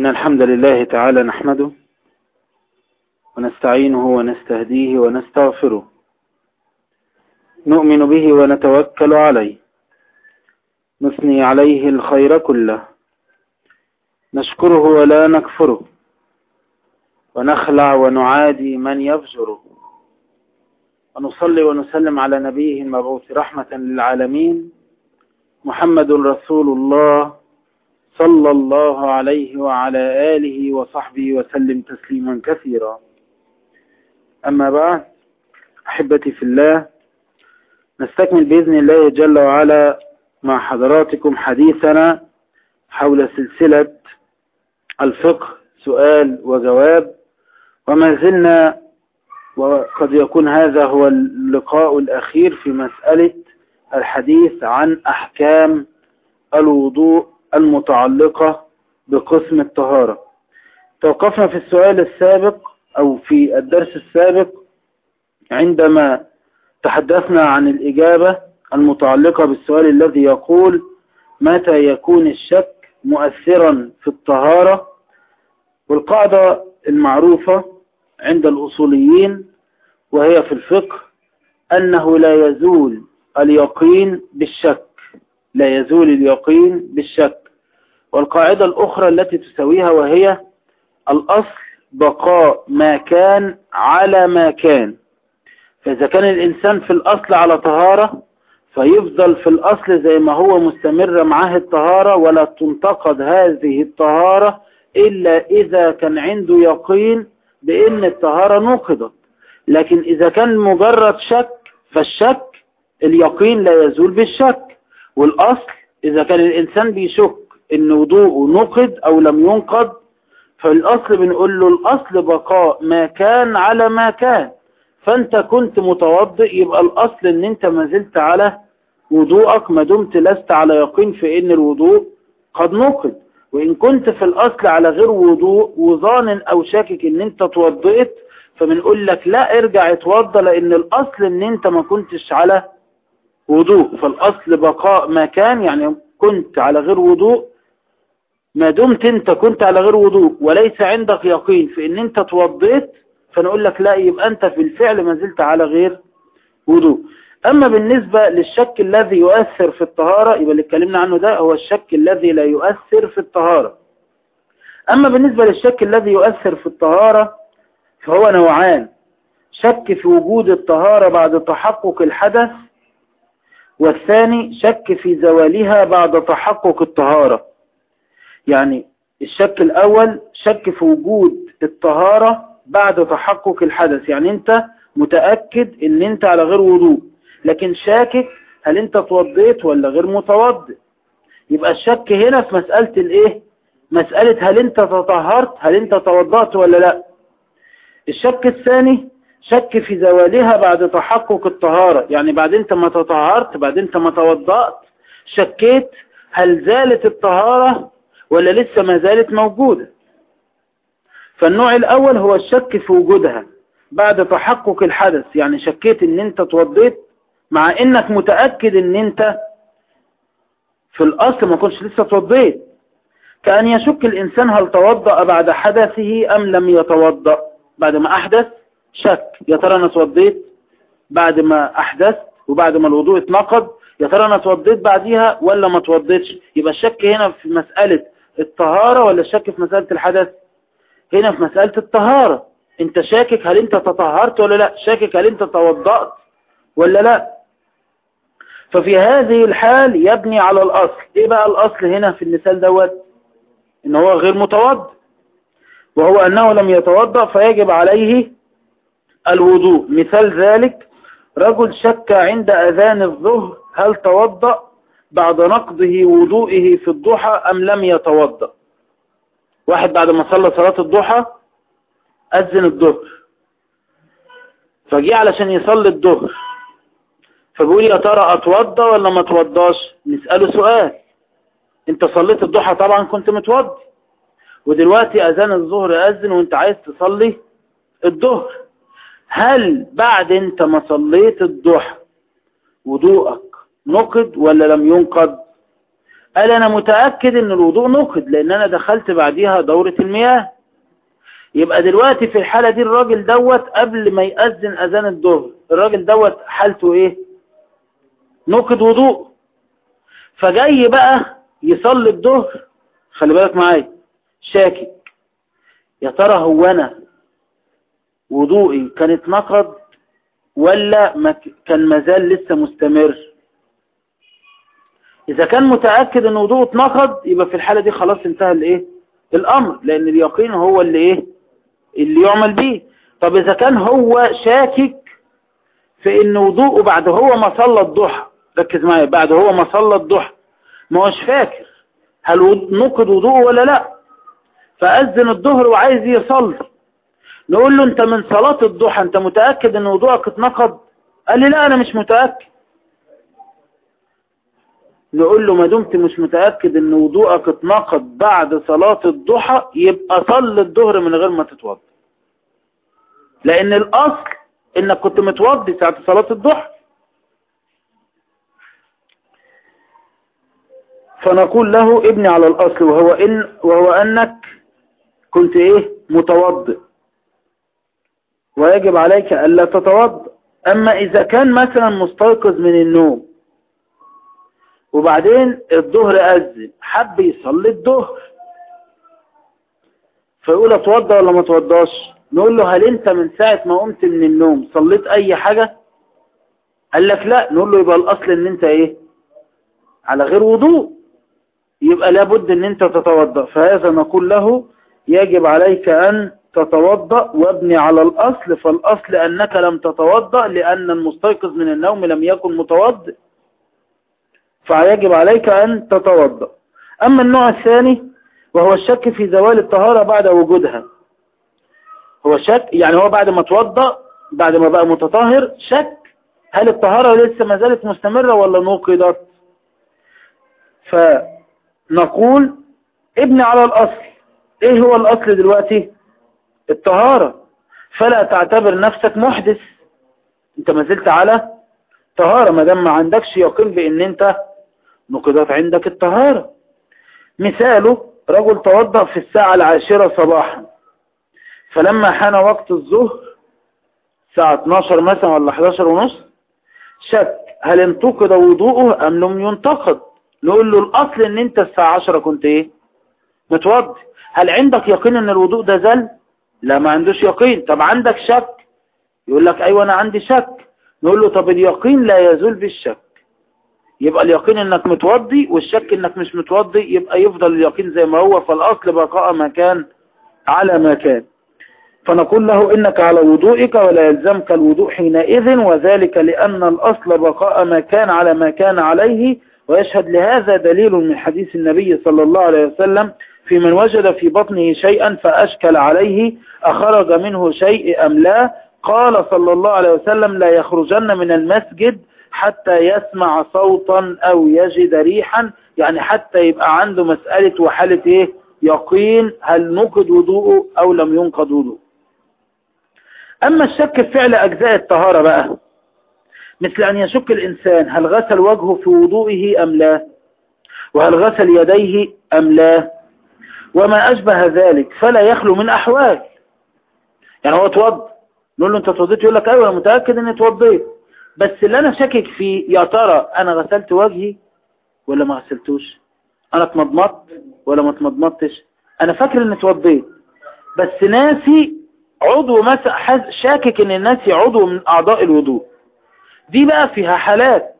إن الحمد لله تعالى نحمده ونستعينه ونستهديه ونستغفره نؤمن به ونتوكل عليه نثني عليه الخير كله نشكره ولا نكفره ونخلع ونعادي من يفجره ونصلي ونسلم على نبيه المبعوث رحمة للعالمين محمد رسول الله صلى الله عليه وعلى آله وصحبه وسلم تسليما كثيرا أما بعد أحبتي في الله نستكمل بإذن الله جل وعلا مع حضراتكم حديثنا حول سلسلة الفقه سؤال وجواب وما زلنا وقد يكون هذا هو اللقاء الأخير في مسألة الحديث عن أحكام الوضوء المتعلقة بقسم الطهارة توقفنا في السؤال السابق أو في الدرس السابق عندما تحدثنا عن الإجابة المتعلقة بالسؤال الذي يقول متى يكون الشك مؤثرا في الطهارة والقاعدة المعروفة عند الأصوليين وهي في الفقه أنه لا يزول اليقين بالشك لا يزول اليقين بالشك والقاعدة الأخرى التي تسويها وهي الأصل بقاء ما كان على ما كان فإذا كان الإنسان في الأصل على طهارة فيفضل في الأصل زي ما هو مستمر معاه الطهارة ولا تنتقد هذه الطهارة إلا إذا كان عنده يقين بأن الطهارة نقضت لكن إذا كان مجرد شك فالشك اليقين لا يزول بالشك والأصل إذا كان الإنسان بيشك إن وضوءه نقض أو لم ينقض فالأصل بنقول له الأصل بقاء ما كان على ما كان فأنت كنت متوضئ يبقى الأصل إن أنت ما زلت على وضوءك ما دمت لست على يقين في إن الوضوء قد نقض وإن كنت في الأصل على غير وضوء وظان أو شاكك إن أنت توضئت فبنقول لك لا ارجع اتوضى لأن الأصل إن أنت ما كنتش على وضوء فالأصل بقاء ما كان يعني كنت على غير وضوء ما دمت انت كنت على غير وضوء وليس عندك يقين في ان انت توضيت فنقول لك لا يبقى انت في الفعل ما زلت على غير وضوء اما بالنسبة للشك الذي يؤثر في الطهارة يبقى اللي اتكلمنا عنه ده هو الشك الذي لا يؤثر في الطهارة اما بالنسبة للشك الذي يؤثر في الطهارة فهو نوعان شك في وجود الطهارة بعد تحقق الحدث والثاني شك في زوالها بعد تحقق الطهارة يعني الشك الأول شك في وجود الطهارة بعد تحقق الحدث يعني انت متأكد ان انت على غير وضوء لكن شاكك هل انت توضيت ولا غير متوضئ يبقى الشك هنا في مسألة الايه مسألة هل انت تطهرت هل انت توضأت ولا لا الشك الثاني شك في زوالها بعد تحقق الطهارة يعني بعد انت ما تطهرت بعد انت ما توضأت شكيت هل زالت الطهارة ولا لسه ما زالت موجودة فالنوع الأول هو الشك في وجودها بعد تحقق الحدث يعني شكيت ان انت توضيت مع انك متأكد ان انت في الأصل ما كنتش لسه توضيت كأن يشك الإنسان هل توضأ بعد حدثه أم لم يتوضأ بعد ما أحدث شك يا ترى أنا توضيت بعد ما أحدث وبعد ما الوضوء اتنقض يا ترى أنا توضيت بعديها ولا ما توضيتش يبقى الشك هنا في مسألة الطهارة ولا الشك في مسألة الحدث هنا في مسألة الطهارة انت شاكك هل انت تطهرت ولا لا شاكك هل انت توضأت ولا لا ففي هذه الحال يبني على الأصل ايه بقى الأصل هنا في المثال دوت ان هو غير متوضئ وهو أنه لم يتوضأ فيجب عليه الوضوء مثال ذلك رجل شك عند أذان الظهر هل توضأ بعد نقضه وضوئه في الضحى أم لم يتوضأ واحد بعد ما صلى صلاة الضحى أذن الظهر فجي علشان يصلي الظهر فبيقول يا ترى أتوضى ولا ما توضاش نسأله سؤال انت صليت الضحى طبعا كنت متوضي ودلوقتي أذان الظهر أذن وانت عايز تصلي الظهر هل بعد انت ما صليت الضحى وضوءك نقض ولا لم ينقض قال انا متأكد ان الوضوء نقد لان انا دخلت بعديها دورة المياه يبقى دلوقتي في الحالة دي الراجل دوت قبل ما يأذن اذان الظهر الراجل دوت حالته ايه نقد وضوء فجاي بقى يصلي الظهر خلي بالك معايا شاكك يا ترى هو انا وضوئي كانت نقض ولا ما كان مازال لسه مستمر اذا كان متأكد ان وضوءه اتنقض يبقى في الحالة دي خلاص انتهى الايه الامر لان اليقين هو اللي ايه اللي يعمل به طب اذا كان هو شاكك في ان وضوءه بعد هو ما صلى الضحى ركز معايا بعد هو ما صلى الضحى ما هوش فاكر هل نقض وضوءه ولا لا فأذن الظهر وعايز يصلي نقول له انت من صلاة الضحى انت متأكد ان وضوءك اتنقض قال لي لا انا مش متأكد نقول له ما دمت مش متأكد ان وضوءك اتنقض بعد صلاة الضحى يبقى صل الظهر من غير ما تتوضى لان الاصل انك كنت متوضي ساعة صلاة الضحى فنقول له ابني على الاصل وهو ان وهو انك كنت ايه متوضئ ويجب عليك الا تتوضا اما اذا كان مثلا مستيقظ من النوم وبعدين الظهر اذن حب يصلي الظهر فيقول اتوضى ولا ما اتوضاش نقول له هل انت من ساعة ما قمت من النوم صليت اي حاجة قال لك لا نقول له يبقى الاصل ان انت ايه على غير وضوء يبقى لابد ان انت تتوضا فهذا نقول له يجب عليك ان تتوضا وابني على الاصل فالاصل انك لم تتوضا لان المستيقظ من النوم لم يكن متوضئ فيجب عليك ان تتوضا اما النوع الثاني وهو الشك في زوال الطهارة بعد وجودها هو شك يعني هو بعد ما توضا بعد ما بقى متطهر شك هل الطهارة لسه ما زالت مستمرة ولا نقضت فنقول ابني على الأصل ايه هو الأصل دلوقتي الطهارة فلا تعتبر نفسك محدث انت ما زلت على طهارة ما دام ما عندكش يقين بان انت نقضت عندك الطهارة مثاله رجل توضأ في الساعة العاشرة صباحا فلما حان وقت الظهر الساعة 12 مثلا ولا 11 ونص شك هل انتقد وضوءه ام لم ينتقد نقول له الاصل ان انت الساعة 10 كنت ايه متوضي هل عندك يقين ان الوضوء ده زل لا ما عندوش يقين طب عندك شك يقول لك ايوه انا عندي شك نقول له طب اليقين لا يزول بالشك يبقى اليقين انك متوضي والشك انك مش متوضي يبقى يفضل اليقين زي ما هو فالاصل بقاء ما كان على ما كان فنقول له انك على وضوئك ولا يلزمك الوضوء حينئذ وذلك لان الاصل بقاء ما كان على ما كان عليه ويشهد لهذا دليل من حديث النبي صلى الله عليه وسلم في من وجد في بطنه شيئا فأشكل عليه أخرج منه شيء أم لا قال صلى الله عليه وسلم لا يخرجن من المسجد حتى يسمع صوتا أو يجد ريحا يعني حتى يبقى عنده مسألة وحالة إيه يقين هل نقض وضوءه أو لم ينقض وضوءه أما الشك في فعل أجزاء الطهارة بقى مثل أن يشك الإنسان هل غسل وجهه في وضوئه أم لا وهل غسل يديه أم لا وما أشبه ذلك فلا يخلو من أحوال يعني هو توض نقول له أنت توضيت يقول لك أيوة أنا متأكد أني توضيت بس اللي أنا شاكك فيه يا ترى أنا غسلت وجهي ولا ما غسلتوش أنا اتمضمضت ولا ما اتمضمضتش أنا فاكر أني توضيت بس ناسي عضو مثلا شاكك أن ناسي عضو من أعضاء الوضوء دي بقى فيها حالات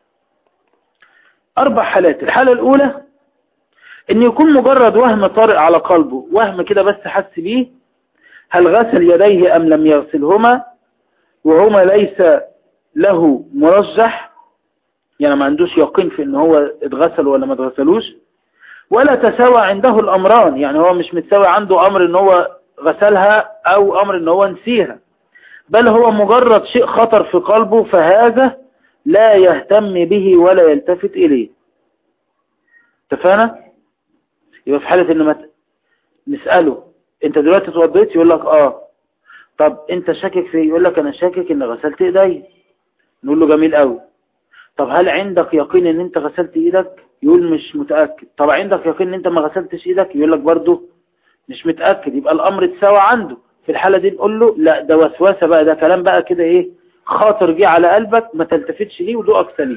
أربع حالات الحالة الأولى ان يكون مجرد وهم طارئ على قلبه وهم كده بس حس بيه هل غسل يديه ام لم يغسلهما وهما ليس له مرجح يعني ما عندوش يقين في ان هو اتغسل ولا ما اتغسلوش ولا تساوى عنده الامران يعني هو مش متساوي عنده امر ان هو غسلها او امر ان هو نسيها بل هو مجرد شيء خطر في قلبه فهذا لا يهتم به ولا يلتفت اليه اتفقنا يبقى في حالة ان ما نسأله انت دلوقتي اتوضيت يقول لك اه طب انت شاكك في يقول لك انا شاكك ان غسلت ايدي نقول له جميل قوي طب هل عندك يقين ان انت غسلت ايدك يقول مش متأكد طب عندك يقين ان انت ما غسلتش ايدك يقول لك برضه مش متأكد يبقى الامر اتساوى عنده في الحالة دي نقول له لا ده وسوسة بقى ده كلام بقى كده ايه خاطر جه على قلبك ما تلتفتش ليه وذوقك سليم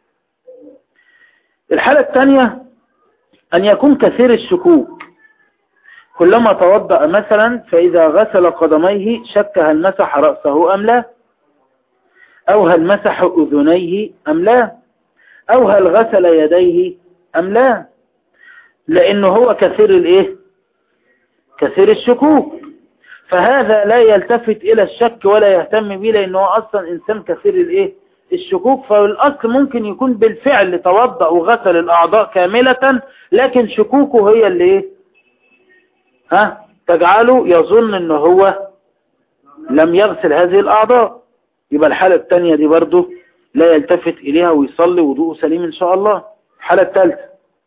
الحالة الثانية أن يكون كثير الشكوك كلما توضأ مثلا فإذا غسل قدميه شك هل مسح رأسه أم لا أو هل مسح أذنيه أم لا أو هل غسل يديه أم لا لأنه هو كثير الإيه كثير الشكوك فهذا لا يلتفت إلى الشك ولا يهتم به لأنه أصلا إنسان كثير الإيه الشكوك فالأصل ممكن يكون بالفعل توضأ وغسل الأعضاء كاملة لكن شكوكه هي اللي إيه ها تجعله يظن أنه هو لم يغسل هذه الأعضاء يبقى الحالة الثانية دي برضه لا يلتفت إليها ويصلي وضوء سليم إن شاء الله الحالة الثالثة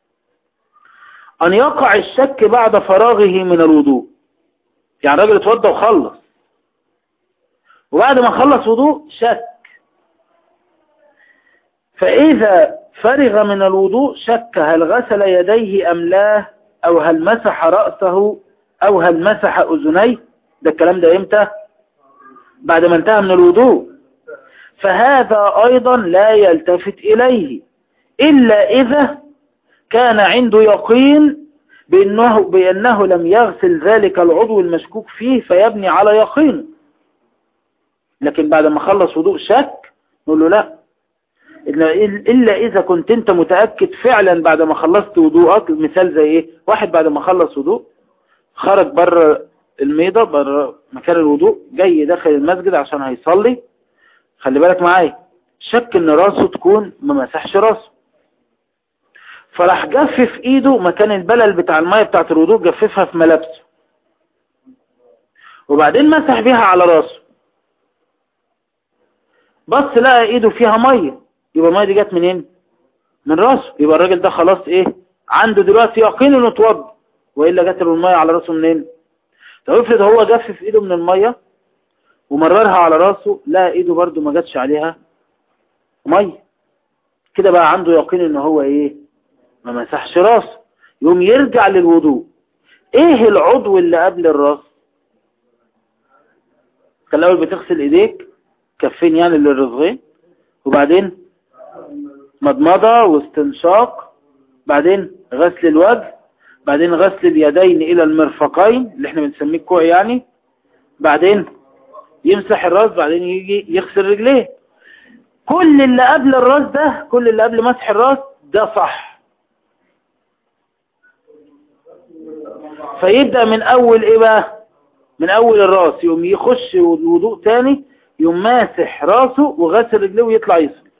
أن يقع الشك بعد فراغه من الوضوء يعني راجل اتوضى وخلص وبعد ما خلص وضوء شك فإذا فرغ من الوضوء شك هل غسل يديه أم لا أو هل مسح رأسه أو هل مسح أذنيه ده الكلام ده إمتى بعد ما انتهى من الوضوء فهذا أيضا لا يلتفت إليه إلا إذا كان عنده يقين بأنه, بأنه لم يغسل ذلك العضو المشكوك فيه فيبني على يقين لكن بعد ما خلص وضوء شك نقول له لا إلا إذا كنت أنت متأكد فعلا بعد ما خلصت وضوءك مثال زي إيه واحد بعد ما خلص وضوء خرج بره الميضة بره مكان الوضوء جاي داخل المسجد عشان هيصلي خلي بالك معايا شك ان راسه تكون ما مسحش راسه فراح جفف ايده مكان البلل بتاع المية بتاعت الوضوء جففها في ملابسه وبعدين مسح بيها على راسه بص لقى ايده فيها مية يبقى المية دي جت منين من راسه يبقى الراجل ده خلاص ايه عنده دلوقتي يقين انه اتوضى والا جت له المية على راسه منين طب افرض هو جفف ايده من المية ومررها على راسه لا ايده برده ما جاتش عليها مية كده بقى عنده يقين ان هو ايه ما مسحش راسه يوم يرجع للوضوء ايه العضو اللي قبل الراس كان الاول بتغسل ايديك كفين يعني للرزغين وبعدين مضمضة واستنشاق بعدين غسل الوجه بعدين غسل اليدين الى المرفقين اللي احنا بنسميه الكوع يعني بعدين يمسح الراس بعدين يجي يغسل رجليه كل اللي قبل الراس ده كل اللي قبل مسح الراس ده صح فيبدأ من اول ايه بقى من اول الراس يوم يخش وضوء تاني يوم ماسح راسه وغسل رجليه ويطلع يصلي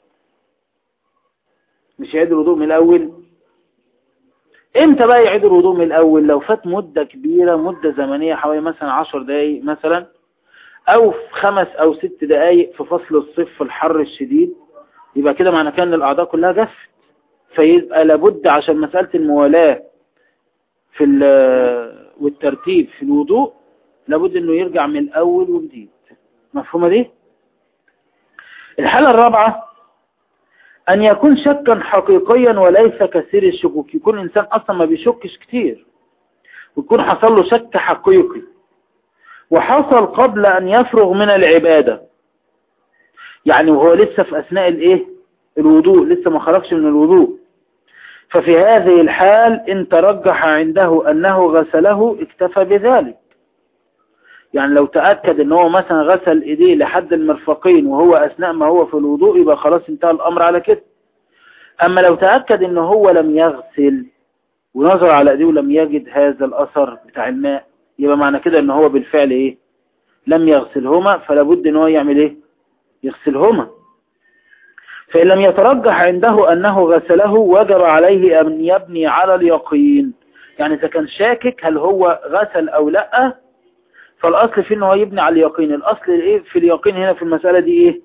مش يعيد الوضوء من الاول امتى بقى يعيد الوضوء من الاول لو فات مدة كبيرة مدة زمنية حوالي مثلا عشر دقايق مثلا او في خمس او ست دقايق في فصل الصيف في الحر الشديد يبقى كده معنى كان الاعضاء كلها جفت فيبقى لابد عشان مسألة الموالاة في والترتيب في الوضوء لابد انه يرجع من الاول وجديد مفهومة دي الحالة الرابعة ان يكون شكا حقيقيا وليس كثير الشكوك يكون انسان اصلا ما بيشكش كتير ويكون حصل له شك حقيقي وحصل قبل أن يفرغ من العبادة يعني وهو لسه في أثناء الإيه الوضوء لسه ما خرجش من الوضوء ففي هذه الحال إن ترجح عنده أنه غسله اكتفى بذلك يعني لو تأكد ان هو مثلا غسل ايديه لحد المرفقين وهو اثناء ما هو في الوضوء يبقى خلاص انتهى الامر على كده اما لو تأكد ان هو لم يغسل ونظر على ايديه ولم يجد هذا الاثر بتاع الماء يبقى معنى كده ان هو بالفعل ايه لم يغسلهما فلا بد ان هو يعمل ايه يغسلهما فإن لم يترجح عنده أنه غسله وجب عليه أن يبني على اليقين يعني إذا كان شاكك هل هو غسل أو لا فالأصل في أنه يبني على اليقين الأصل إيه في اليقين هنا في المسألة دي إيه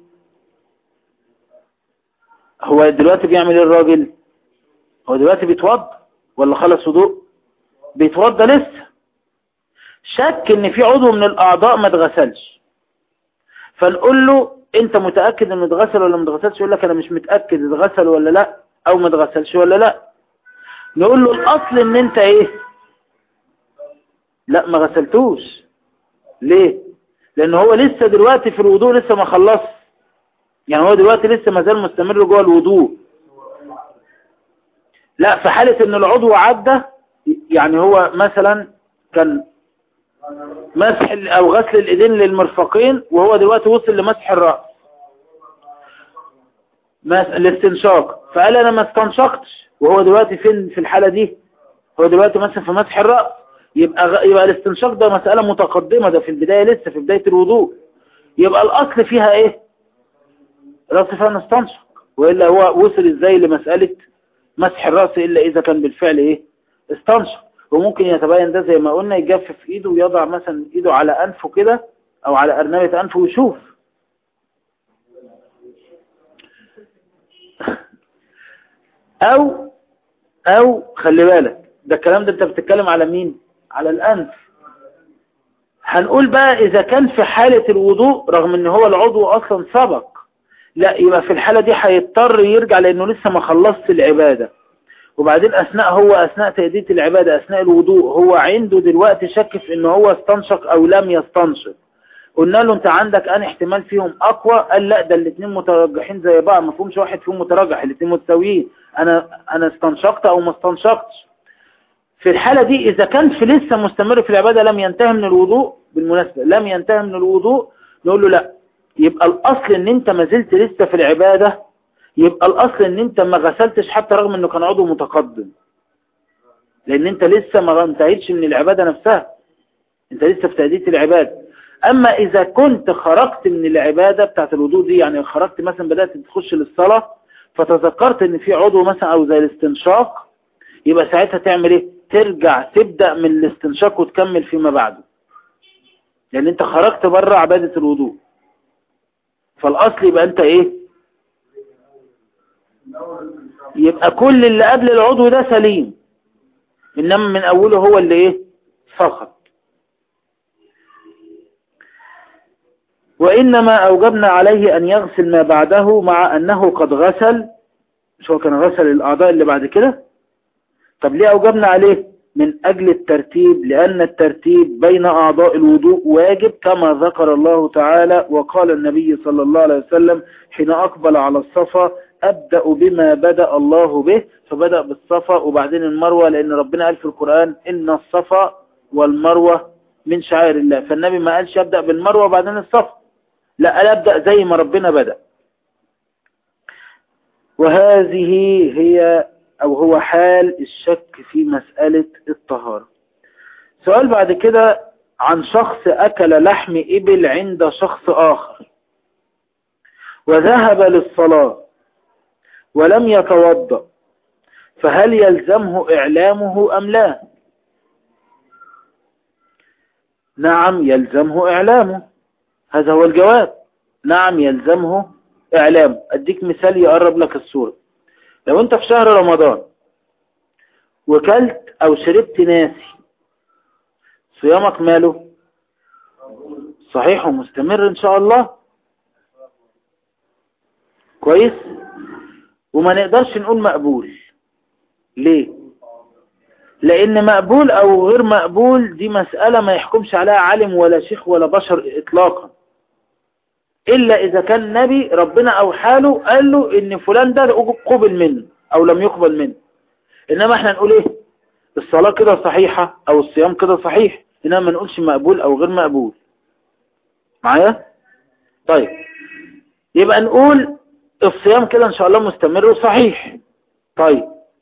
هو دلوقتي بيعمل إيه الراجل هو دلوقتي بيتوضى ولا خلص وضوء بيتوضى لسه شك ان في عضو من الاعضاء ما اتغسلش فنقول له انت متأكد انه اتغسل ولا ما اتغسلش يقول لك انا مش متأكد اتغسل ولا لا او ما اتغسلش ولا لا نقول له الاصل ان انت ايه لا ما غسلتوش ليه لان هو لسه دلوقتي في الوضوء لسه ما خلص يعني هو دلوقتي لسه ما زال مستمر جوه الوضوء لا في حالة ان العضو عدى يعني هو مثلا كان مسح او غسل الايدين للمرفقين وهو دلوقتي وصل لمسح الرأس الاستنشاق فقال انا ما استنشقتش وهو دلوقتي فين في الحالة دي هو دلوقتي مثلا في مسح الرأس يبقى يبقى الاستنشاق ده مسألة متقدمة ده في البداية لسه في بداية الوضوء يبقى الاصل فيها ايه رأس فيها نستنشق وإلا هو وصل ازاي لمسألة مسح الرأس إلا إذا كان بالفعل إيه استنشق وممكن يتبين ده زي ما قلنا يجفف إيده ويضع مثلا إيده على أنفه كده أو على أرنبة أنفه ويشوف أو أو خلي بالك ده الكلام ده أنت بتتكلم على مين على الأنف هنقول بقى إذا كان في حالة الوضوء رغم إن هو العضو أصلا سبق لا يبقى في الحالة دي هيضطر يرجع لأنه لسه ما خلصت العبادة وبعدين أثناء هو أثناء تأدية العبادة أثناء الوضوء هو عنده دلوقتي شك في إنه هو استنشق أو لم يستنشق قلنا له أنت عندك أن احتمال فيهم أقوى قال لا ده الاثنين مترجحين زي بعض ما فيهمش واحد فيهم مترجح الاثنين متساويين أنا أنا استنشقت أو ما استنشقتش في الحالة دي إذا كان في لسه مستمر في العبادة لم ينتهي من الوضوء بالمناسبة لم ينتهي من الوضوء نقول له لا يبقى الأصل ان انت ما زلت لسه في العبادة يبقى الأصل ان انت ما غسلتش حتى رغم انه كان عضو متقدم لان انت لسه ما انتهيتش من العبادة نفسها انت لسه في تأدية العبادة اما اذا كنت خرجت من العبادة بتاعت الوضوء دي يعني خرجت مثلا بدأت تخش للصلاة فتذكرت ان في عضو مثلا او زي الاستنشاق يبقى ساعتها تعمل ايه ترجع تبدأ من الاستنشاق وتكمل فيما بعده لان انت خرجت بره عبادة الوضوء فالأصل يبقى أنت إيه يبقى كل اللي قبل العضو ده سليم إنما من أوله هو اللي إيه فقط وإنما أوجبنا عليه أن يغسل ما بعده مع أنه قد غسل مش هو كان غسل الأعضاء اللي بعد كده طب ليه أوجبنا عليه من أجل الترتيب لأن الترتيب بين أعضاء الوضوء واجب كما ذكر الله تعالى وقال النبي صلى الله عليه وسلم حين أقبل على الصفا أبدأ بما بدأ الله به فبدأ بالصفا وبعدين المروة لأن ربنا قال في القرآن إن الصفا والمروة من شعائر الله فالنبي ما قالش يبدأ بالمروة وبعدين الصفا لا قال أبدأ زي ما ربنا بدأ وهذه هي أو هو حال الشك في مسألة الطهارة سؤال بعد كده عن شخص أكل لحم إبل عند شخص آخر وذهب للصلاة ولم يتوضأ فهل يلزمه إعلامه أم لا نعم يلزمه إعلامه هذا هو الجواب نعم يلزمه إعلامه أديك مثال يقرب لك الصورة لو انت في شهر رمضان وكلت او شربت ناسي صيامك ماله صحيح ومستمر ان شاء الله كويس وما نقدرش نقول مقبول ليه لان مقبول او غير مقبول دي مسألة ما يحكمش عليها عالم ولا شيخ ولا بشر اطلاقا إلا إذا كان نبي ربنا أو حاله قال له إن فلان ده قبل منه أو لم يقبل منه إنما إحنا نقول إيه الصلاة كده صحيحة أو الصيام كده صحيح إنما ما نقولش مقبول أو غير مقبول معايا طيب يبقى نقول الصيام كده إن شاء الله مستمر وصحيح طيب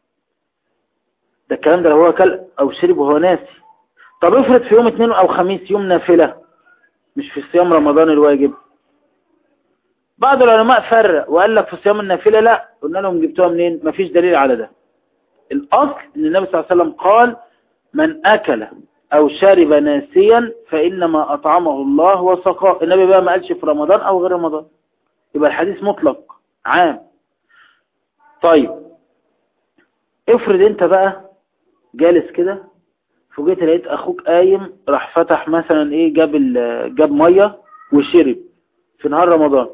ده الكلام ده لو هو كل أو شرب وهو ناسي طب افرض في يوم اثنين أو خميس يوم نافلة مش في صيام رمضان الواجب بعض العلماء فرق وقال لك في صيام النافلة لا قلنا لهم جبتوها منين مفيش دليل على ده الأصل ان النبي صلى الله عليه وسلم قال من أكل أو شرب ناسيا فإنما أطعمه الله وسقاه النبي بقى ما قالش في رمضان أو غير رمضان يبقى الحديث مطلق عام طيب افرض انت بقى جالس كده فوجئت لقيت اخوك قايم راح فتح مثلا ايه جاب جاب ميه وشرب في نهار رمضان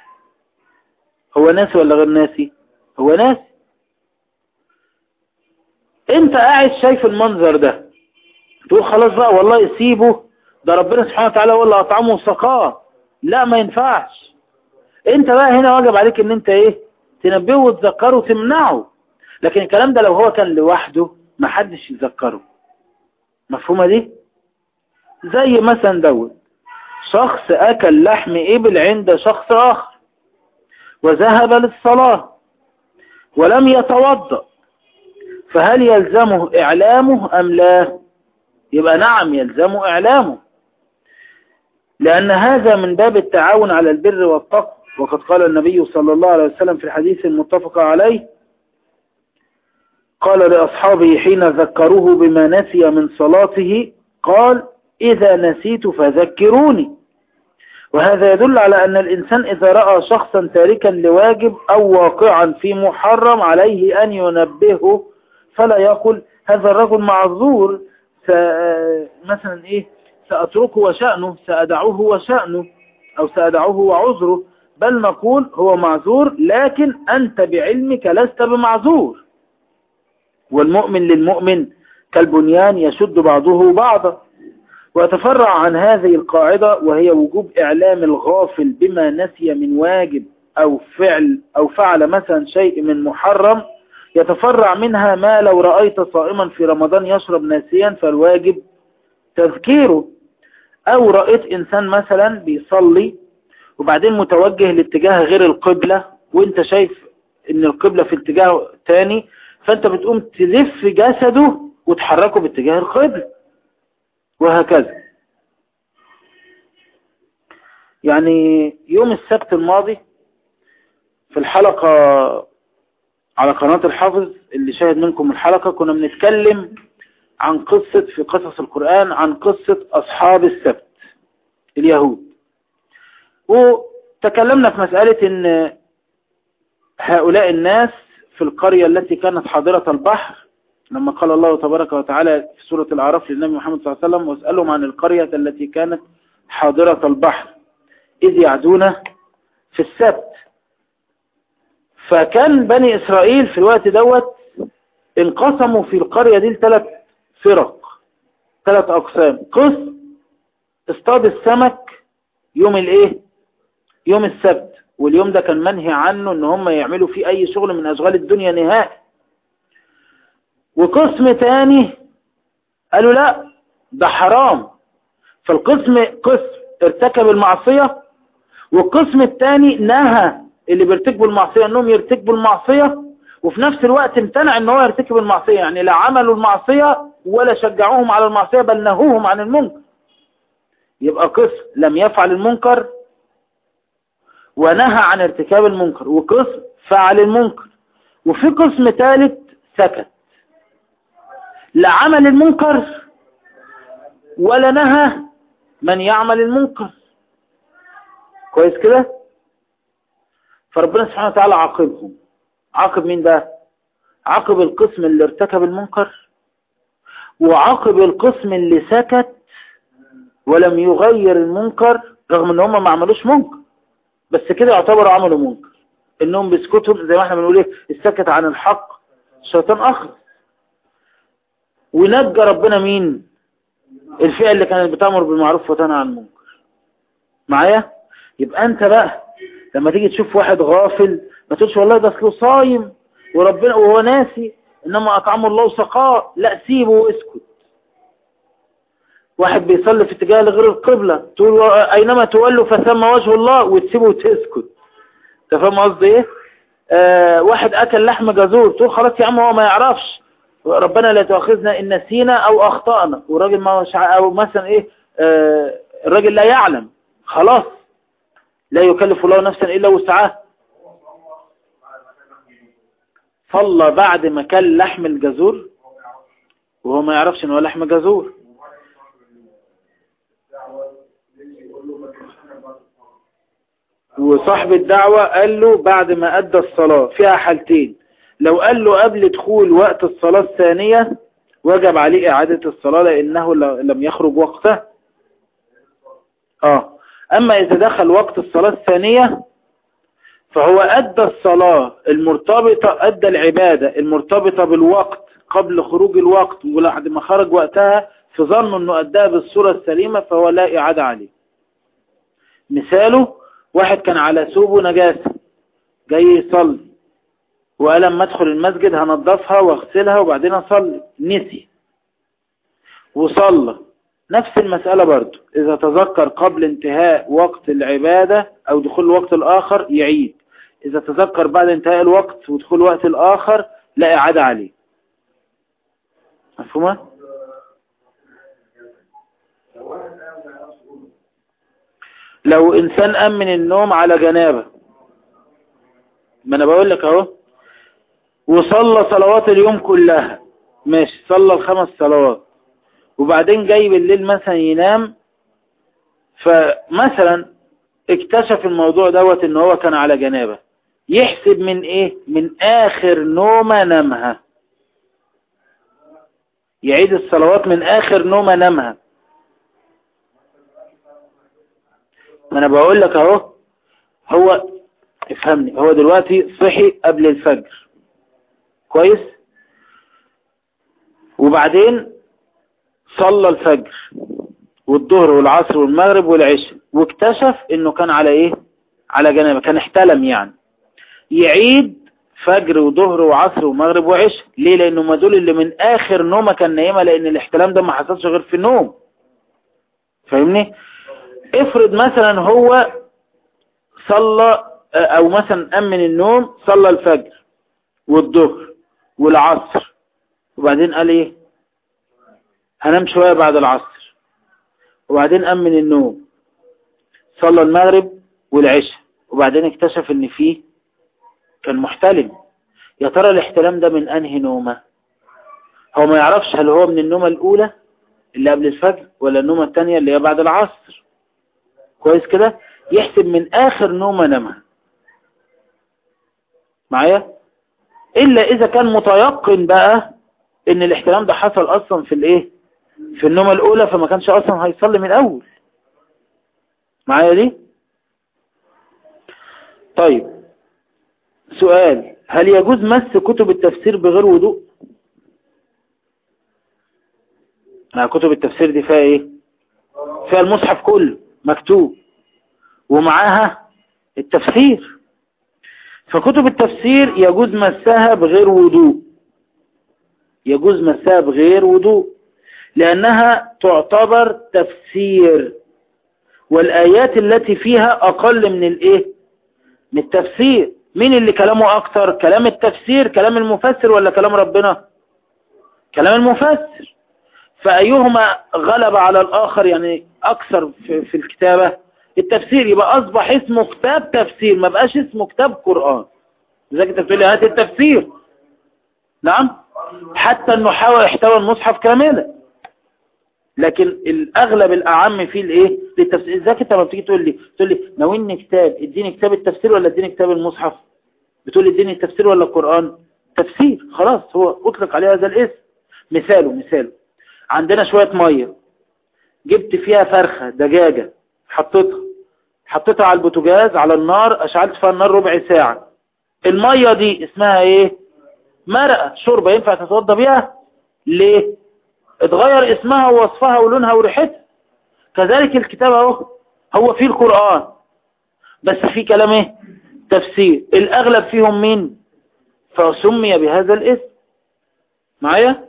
هو ناسي ولا غير ناسي هو ناسي انت قاعد شايف المنظر ده تقول خلاص بقى والله سيبه ده ربنا سبحانه وتعالى هو اللي اطعمه وسقاه لا ما ينفعش انت بقى هنا واجب عليك ان انت ايه تنبهه وتذكره وتمنعه لكن الكلام ده لو هو كان لوحده ما حدش يذكره مفهومة دي زي مثلا دوت شخص اكل لحم ابل عند شخص اخر وذهب للصلاة ولم يتوضأ فهل يلزمه اعلامه ام لا يبقى نعم يلزمه اعلامه لأن هذا من باب التعاون على البر والتقوى وقد قال النبي صلى الله عليه وسلم في الحديث المتفق عليه قال لأصحابه حين ذكروه بما نسي من صلاته قال إذا نسيت فذكروني وهذا يدل على أن الإنسان إذا رأى شخصا تاركا لواجب أو واقعا في محرم عليه أن ينبهه فلا يقول هذا الرجل معذور مثلا إيه سأتركه وشأنه سأدعوه وشأنه أو سأدعوه وعذره بل نقول هو معذور لكن أنت بعلمك لست بمعذور والمؤمن للمؤمن كالبنيان يشد بعضه بعضا ويتفرع عن هذه القاعدة وهي وجوب إعلام الغافل بما نسي من واجب أو فعل أو فعل مثلا شيء من محرم يتفرع منها ما لو رأيت صائما في رمضان يشرب ناسيا فالواجب تذكيره أو رأيت إنسان مثلا بيصلي وبعدين متوجه لاتجاه غير القبلة وانت شايف ان القبلة في اتجاه تاني فانت بتقوم تلف جسده وتحركه باتجاه القبلة وهكذا يعني يوم السبت الماضي في الحلقة على قناة الحافظ اللي شاهد منكم الحلقة كنا بنتكلم عن قصة في قصص القرآن عن قصة أصحاب السبت اليهود وتكلمنا في مسألة ان هؤلاء الناس في القرية التي كانت حاضرة البحر لما قال الله تبارك وتعالى في سورة الأعراف للنبي محمد صلى الله عليه وسلم واسألهم عن القرية التي كانت حاضرة البحر إذ يعدون في السبت فكان بني إسرائيل في الوقت دوت انقسموا في القرية دي لثلاث فرق ثلاث أقسام قسم اصطاد السمك يوم الايه يوم السبت واليوم ده كان منهي عنه ان هم يعملوا فيه اي شغل من اشغال الدنيا نهائي وقسم تاني قالوا لا ده حرام فالقسم قسم ارتكب المعصية والقسم الثاني نهى اللي بيرتكبوا المعصية انهم يرتكبوا المعصية وفي نفس الوقت امتنع ان هو يرتكب المعصية يعني لا عملوا المعصية ولا شجعوهم على المعصية بل نهوهم عن المنكر يبقى قسم لم يفعل المنكر ونهى عن ارتكاب المنكر وقسم فعل المنكر وفي قسم ثالث سكت لا عمل المنكر ولا نهى من يعمل المنكر كويس كده فربنا سبحانه وتعالى عاقبهم عاقب مين بقى عاقب القسم اللي ارتكب المنكر وعاقب القسم اللي سكت ولم يغير المنكر رغم ان هم ما عملوش منكر بس كده يعتبروا عملوا منكر انهم بيسكتوا زي ما احنا بنقول ايه السكت عن الحق الشيطان اخر ونجى ربنا مين الفئة اللي كانت بتأمر بالمعروف وتنهى عن المنكر معايا يبقى انت بقى لما تيجي تشوف واحد غافل ما تقولش والله ده اصله صايم وربنا وهو ناسي انما اطعمه الله وسقاه لا سيبه واسكت واحد بيصلي في اتجاه لغير القبلة تقول اينما تولوا فثم وجه الله وتسيبه وتسكت انت فاهم قصدي ايه آه واحد اكل لحم جزور تقول خلاص يا عم هو ما يعرفش ربنا لا تؤاخذنا ان نسينا او اخطأنا والراجل ما مش او مثلا ايه آه الراجل لا يعلم خلاص لا يكلف الله نفسا الا وسعها صلى بعد ما كل لحم الجزور وهو ما يعرفش ان هو لحم جزور وصاحب الدعوة قال له بعد ما أدى الصلاة فيها حالتين لو قال له قبل دخول وقت الصلاة الثانية وجب عليه إعادة الصلاة لأنه لم يخرج وقته آه أما إذا دخل وقت الصلاة الثانية فهو أدى الصلاة المرتبطة أدى العبادة المرتبطة بالوقت قبل خروج الوقت وبعد ما خرج وقتها فظنوا انه اداها بالصورة السليمة فهو لا اعادة عليه مثاله واحد كان على ثوبه نجاسة جاي يصلي وقال لما ادخل المسجد هنضفها واغسلها وبعدين اصلي نسي وصلى نفس المسألة برضو إذا تذكر قبل انتهاء وقت العبادة أو دخول الوقت الآخر يعيد إذا تذكر بعد انتهاء الوقت ودخول الوقت الآخر لا إعادة عليه مفهومة؟ لو إنسان قام من النوم على جنابه ما أنا بقول لك أهو وصلى صلوات اليوم كلها ماشي صلى الخمس صلوات وبعدين جاي بالليل مثلا ينام فمثلا اكتشف الموضوع دوت ان هو كان على جنابه يحسب من ايه من اخر نومة نامها يعيد الصلوات من اخر نومة نامها ما انا بقول لك اهو هو افهمني هو دلوقتي صحي قبل الفجر كويس وبعدين صلى الفجر والظهر والعصر والمغرب والعشاء واكتشف انه كان على ايه على جنابه كان احتلم يعني يعيد فجر وظهر وعصر ومغرب وعشاء ليه لانه ما دول اللي من اخر نومه كان نايمه لان الاحتلام ده ما حصلش غير في النوم فاهمني افرض مثلا هو صلى او مثلا قام من النوم صلى الفجر والظهر والعصر وبعدين قال ايه هنام شوية بعد العصر وبعدين قام من النوم صلى المغرب والعشاء وبعدين اكتشف ان فيه كان محتلم يا ترى الاحتلام ده من انهي نومة هو ما يعرفش هل هو من النومة الاولى اللي قبل الفجر ولا النومة التانية اللي هي بعد العصر كويس كده يحسب من اخر نومة نامها معايا الا اذا كان متيقن بقى ان الاحتلام ده حصل اصلا في الايه في النومة الاولى فما كانش اصلا هيصلي من الاول معايا دي طيب سؤال هل يجوز مس كتب التفسير بغير وضوء مع كتب التفسير دي فيها ايه فيها المصحف كله مكتوب ومعاها التفسير فكتب التفسير يجوز مسها بغير وضوء يجوز مسها بغير وضوء لأنها تعتبر تفسير والآيات التي فيها أقل من الإيه من التفسير مين اللي كلامه أكتر كلام التفسير كلام المفسر ولا كلام ربنا كلام المفسر فأيهما غلب على الآخر يعني أكثر في, في الكتابة التفسير يبقى أصبح اسمه كتاب تفسير ما بقاش اسمه كتاب قرآن لذلك انت بتقول لي هات التفسير نعم حتى انه حاول يحتوى المصحف كاملا لكن الاغلب الاعم فيه الايه للتفسير ازاي انت لما بتيجي تقول لي تقول لي ناويني كتاب اديني كتاب التفسير ولا اديني كتاب المصحف بتقول لي اديني التفسير ولا القرآن تفسير خلاص هو اطلق عليه هذا الاسم مثاله مثاله عندنا شوية مية جبت فيها فرخة دجاجة حطيتها حطيتها على البوتاجاز على النار اشعلت فيها النار ربع ساعة المية دي اسمها ايه مرقة شوربة ينفع تتوضى بيها ليه اتغير اسمها ووصفها ولونها وريحتها كذلك الكتاب اهو هو فيه القرآن بس فيه كلام ايه تفسير الاغلب فيهم مين فسمي بهذا الاسم معايا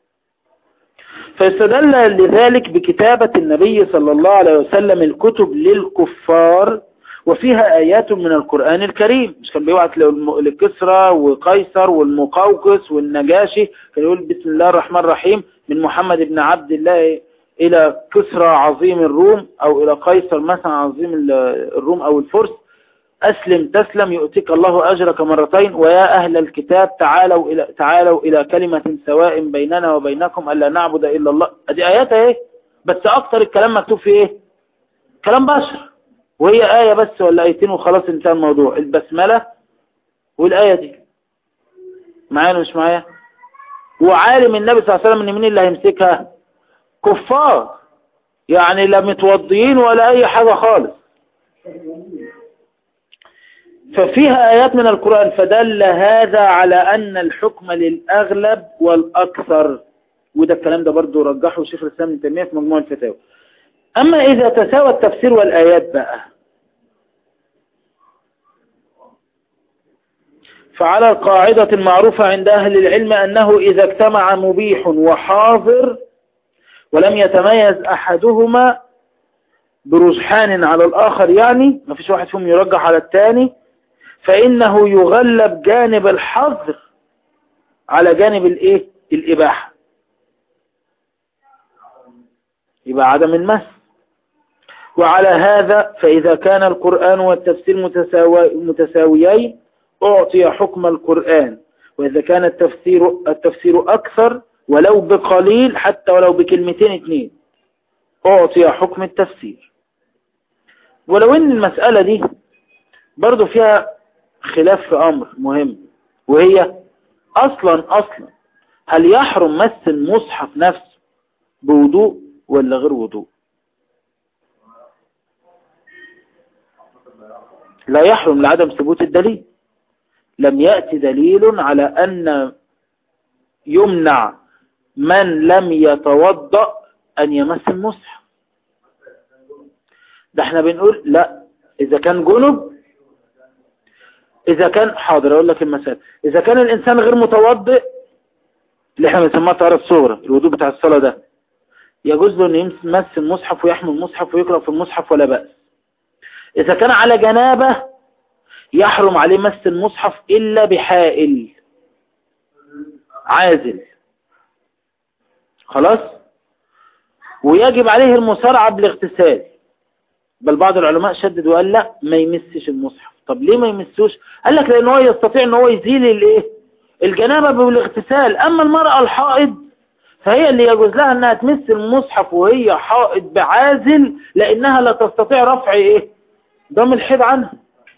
فاستدل لذلك بكتابة النبي صلى الله عليه وسلم الكتب للكفار وفيها آيات من القرآن الكريم مش كان بيوعد لكسرى وقيصر والمقوقس والنجاشي كان يقول بسم الله الرحمن الرحيم من محمد بن عبد الله إلى كسرى عظيم الروم أو إلى قيصر مثلا عظيم الروم أو الفرس أسلم تسلم يؤتيك الله أجرك مرتين ويا أهل الكتاب تعالوا إلى, تعالوا إلى كلمة سواء بيننا وبينكم ألا نعبد إلا الله هذه آيات ايه بس أكتر الكلام مكتوب في إيه كلام بشر وهي آية بس ولا آيتين وخلاص انتهى الموضوع البسملة والآية دي معايا مش معايا وعالم النبي صلى الله عليه وسلم ان مين اللي هيمسكها كفار يعني لا متوضيين ولا اي حاجة خالص ففيها آيات من القرآن فدل هذا على أن الحكم للأغلب والأكثر وده الكلام ده برضو رجحه شيخ الإسلام ابن تيمية في مجموع الفتاوى أما إذا تساوى التفسير والآيات بقى فعلى القاعدة المعروفة عند أهل العلم أنه إذا اجتمع مبيح وحاضر ولم يتميز أحدهما برجحان على الآخر يعني ما فيش واحد فيهم يرجح على الثاني فإنه يغلب جانب الحظر على جانب الإيه الإباحة يبقى عدم المس وعلى هذا فإذا كان القرآن والتفسير متساويين أعطي حكم القرآن وإذا كان التفسير, التفسير أكثر ولو بقليل حتى ولو بكلمتين اتنين أعطي حكم التفسير ولو ان المسألة دي برضو فيها خلاف في أمر مهم وهي أصلا أصلا هل يحرم مس المصحف نفسه بوضوء ولا غير وضوء لا يحرم لعدم ثبوت الدليل لم يأتي دليل على أن يمنع من لم يتوضأ أن يمس المصحف ده احنا بنقول لا إذا كان جنب إذا كان حاضر أقول لك المسألة إذا كان الإنسان غير متوضئ اللي احنا بنسميها طهارة الصغرى الوضوء بتاع الصلاة ده يجوز له أن يمس المصحف ويحمل المصحف ويقرأ في المصحف ولا بأس إذا كان على جنابه يحرم عليه مس المصحف إلا بحائل عازل خلاص ويجب عليه المسارعة بالاغتسال بل بعض العلماء شدد وقال لا ما يمسش المصحف طب ليه ما يمسوش قال لك لان هو يستطيع ان هو يزيل الايه الجنابة بالاغتسال اما المرأة الحائض فهي اللي يجوز لها انها تمس المصحف وهي حائض بعازل لانها لا تستطيع رفع ايه دم الحيض عنها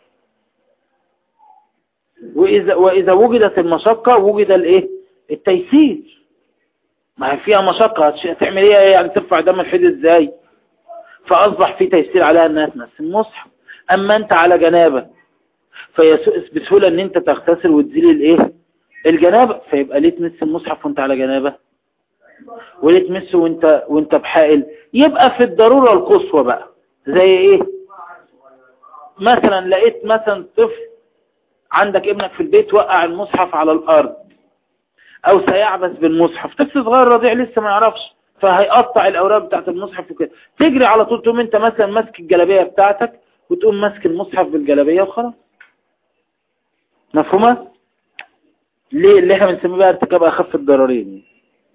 وإذا, وإذا وجدت المشقة وجد الايه التيسير ما هي فيها مشقة هتعمل ايه يعني ترفع دم الحيض ازاي فأصبح في تيسير عليها أنها تمس المصحف أما أنت على جنابة بسهولة أن أنت تغتسل وتزيل الإيه الجنابة فيبقى ليه تمس المصحف وأنت على جنابة وليه تمسه وأنت, وانت بحائل يبقى في الضرورة القصوى بقى زي إيه مثلا لقيت مثلا طفل عندك ابنك في البيت وقع المصحف على الأرض أو سيعبث بالمصحف طفل صغير رضيع لسه ما يعرفش فهيقطع الأوراق بتاعت المصحف وكده تجري على طول تقوم انت مثلا ماسك الجلابية بتاعتك وتقوم ماسك المصحف بالجلابية وخلاص مفهومة؟ ليه اللي احنا بنسميه بقى ارتكاب اخف الضررين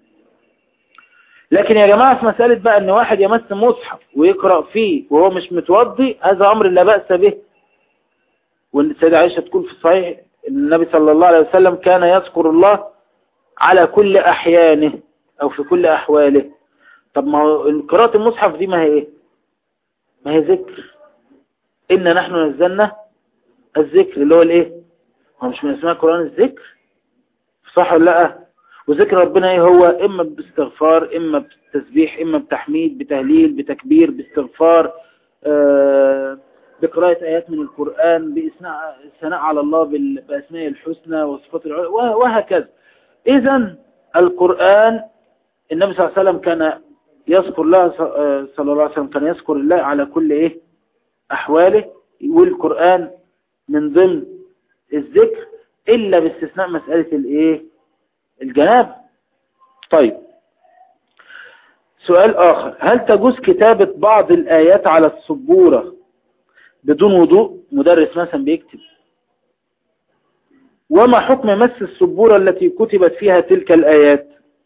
لكن يا جماعة في مسألة بقى ان واحد يمس مصحف ويقرأ فيه وهو مش متوضي هذا امر لا بأس به وان السيدة عائشة تقول في الصحيح النبي صلى الله عليه وسلم كان يذكر الله على كل احيانه او في كل احواله طب ما هو قراءة المصحف دي ما هي ايه ما هي ذكر إن نحن نزلنا الذكر اللي هو الايه هو مش من اسماء القرآن الذكر صح ولا لا وذكر ربنا ايه هو اما باستغفار اما بتسبيح اما بتحميد بتهليل بتكبير باستغفار آه بقراءة آيات من القرآن بثناء على الله بأسماء الحسنى وصفات العلى وهكذا إذا القرآن النبي صلى الله عليه وسلم كان يذكر الله آه، صلى الله عليه وسلم كان يذكر الله على كل ايه احواله والقرآن من ضمن الذكر الا باستثناء مسألة الايه الجناب طيب سؤال اخر هل تجوز كتابة بعض الايات على السبورة بدون وضوء مدرس مثلا بيكتب وما حكم مس السبورة التي كتبت فيها تلك الآيات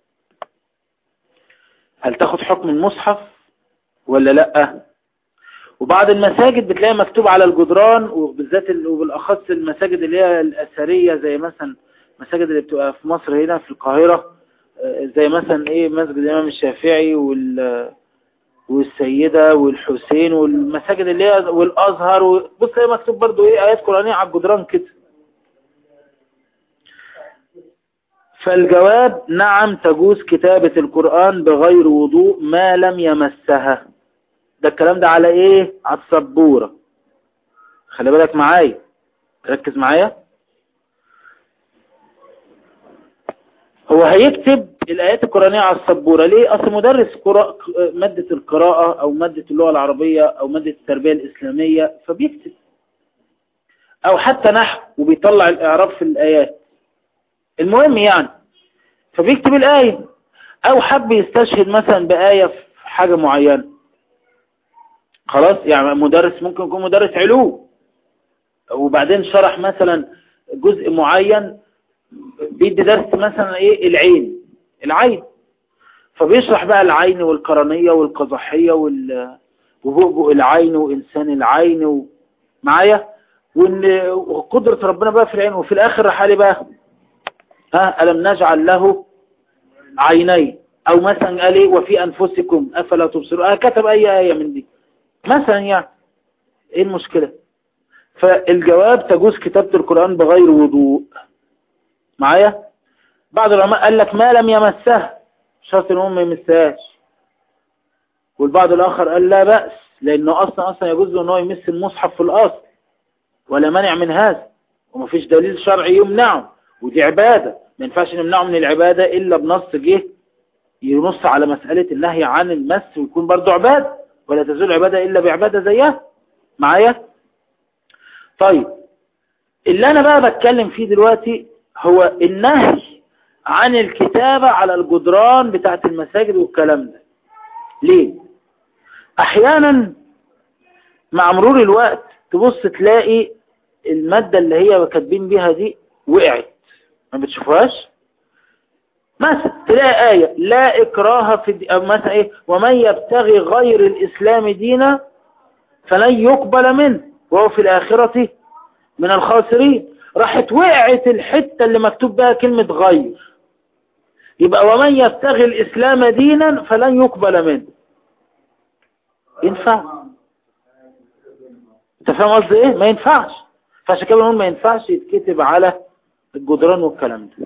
هل تاخد حكم المصحف ولا لا وبعض المساجد بتلاقي مكتوب على الجدران وبالذات وبالأخص المساجد اللي هي الأثرية زي مثلا المساجد اللي بتبقى في مصر هنا في القاهرة آه، زي مثلا ايه مسجد الإمام الشافعي وال والسيدة والحسين والمساجد اللي هي والأزهر بص هي مكتوب برضو ايه آيات قرآنية على الجدران كده فالجواب نعم تجوز كتابة القرآن بغير وضوء ما لم يمسها ده الكلام ده على ايه على السبورة خلي بالك معايا ركز معايا هو هيكتب الآيات القرآنية على السبورة ليه؟ أصل مدرس قراء مادة القراءة أو مادة اللغة العربية أو مادة التربية الإسلامية فبيكتب أو حتى نحو وبيطلع الإعراب في الآيات المهم يعني فبيكتب الآية أو حب يستشهد مثلا بآية في حاجة معينة خلاص يعني مدرس ممكن يكون مدرس علوم وبعدين شرح مثلا جزء معين بيدي درس مثلا ايه العين العين فبيشرح بقى العين والقرنية والقزحية وال وبؤبؤ العين وإنسان العين معايا وإن وقدرة ربنا بقى في العين وفي الآخر راح عليه بقى ها ألم نجعل له عينين أو مثلا قال ايه وفي أنفسكم أفلا تبصروا آه كتب أي آية من دي مثلا يعني ايه المشكلة فالجواب تجوز كتابة القرآن بغير وضوء معايا بعض العلماء قال لك ما لم يمسها شرط ان هو ما يمسهاش والبعض الاخر قال لا بأس لانه اصلا اصلا يجوز له ان هو يمس المصحف في الاصل ولا مانع من هذا ومفيش دليل شرعي يمنعه ودي عبادة ما ينفعش نمنعه من العبادة الا بنص جه ينص على مسألة النهي عن المس ويكون برضه عبادة ولا تزول عبادة الا بعبادة زيها معايا طيب اللي انا بقى بتكلم فيه دلوقتي هو النهي عن الكتابة على الجدران بتاعت المساجد والكلام ده ليه احيانا مع مرور الوقت تبص تلاقي المادة اللي هي كاتبين بيها دي وقعت ما بتشوفهاش مثلا تلاقي آية لا إكراه في الدين أو مثلا إيه ومن يبتغي غير الإسلام دينا فلن يقبل منه وهو في الآخرة من الخاسرين راحت وقعت الحتة اللي مكتوب بها كلمة غير يبقى ومن يبتغي الإسلام دينا فلن يقبل منه ينفع انت فاهم قصدي ايه ما ينفعش فعشان كده بنقول ما ينفعش يتكتب على الجدران والكلام ده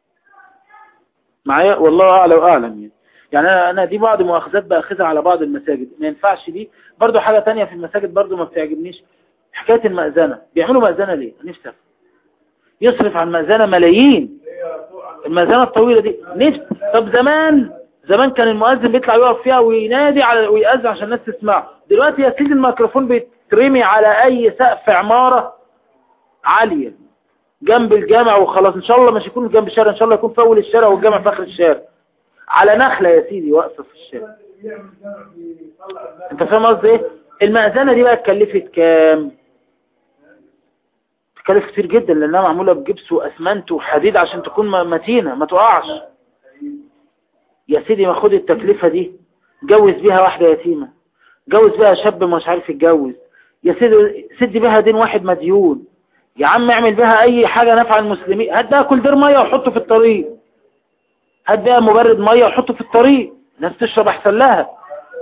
معايا والله اعلى واعلم يعني يعني انا انا دي بعض مؤاخذات باخذها على بعض المساجد ما ينفعش دي برضو حاجة تانية في المساجد برضو ما بتعجبنيش حكاية المأذنة بيعملوا مأذنة ليه نفسي يصرف على المأذنة ملايين المأذنة الطويلة دي نفس طب زمان زمان كان المؤذن بيطلع يقف فيها وينادي على ويأذن عشان الناس تسمعه دلوقتي يا سيدي الميكروفون بيترمي على اي سقف عمارة عالية جنب الجامع وخلاص ان شاء الله مش يكون جنب الشارع ان شاء الله يكون في اول الشارع والجامع في اخر الشارع على نخلة يا سيدي واقفة في الشارع انت فاهم قصدي ايه المأذنة دي بقى اتكلفت كام تكلف كتير جدا لانها معمولة بجبس واسمنت وحديد عشان تكون متينة ما تقعش يا سيدي ما خد التكلفة دي جوز بيها واحدة يتيمة جوز بيها شاب مش عارف يتجوز يا سيدي سد بيها دين واحد مديون يا عم اعمل بيها اي حاجة نفع المسلمين هات بقى كل دير مية وحطه في الطريق هات بقى مبرد مية وحطه في الطريق الناس تشرب احسن لها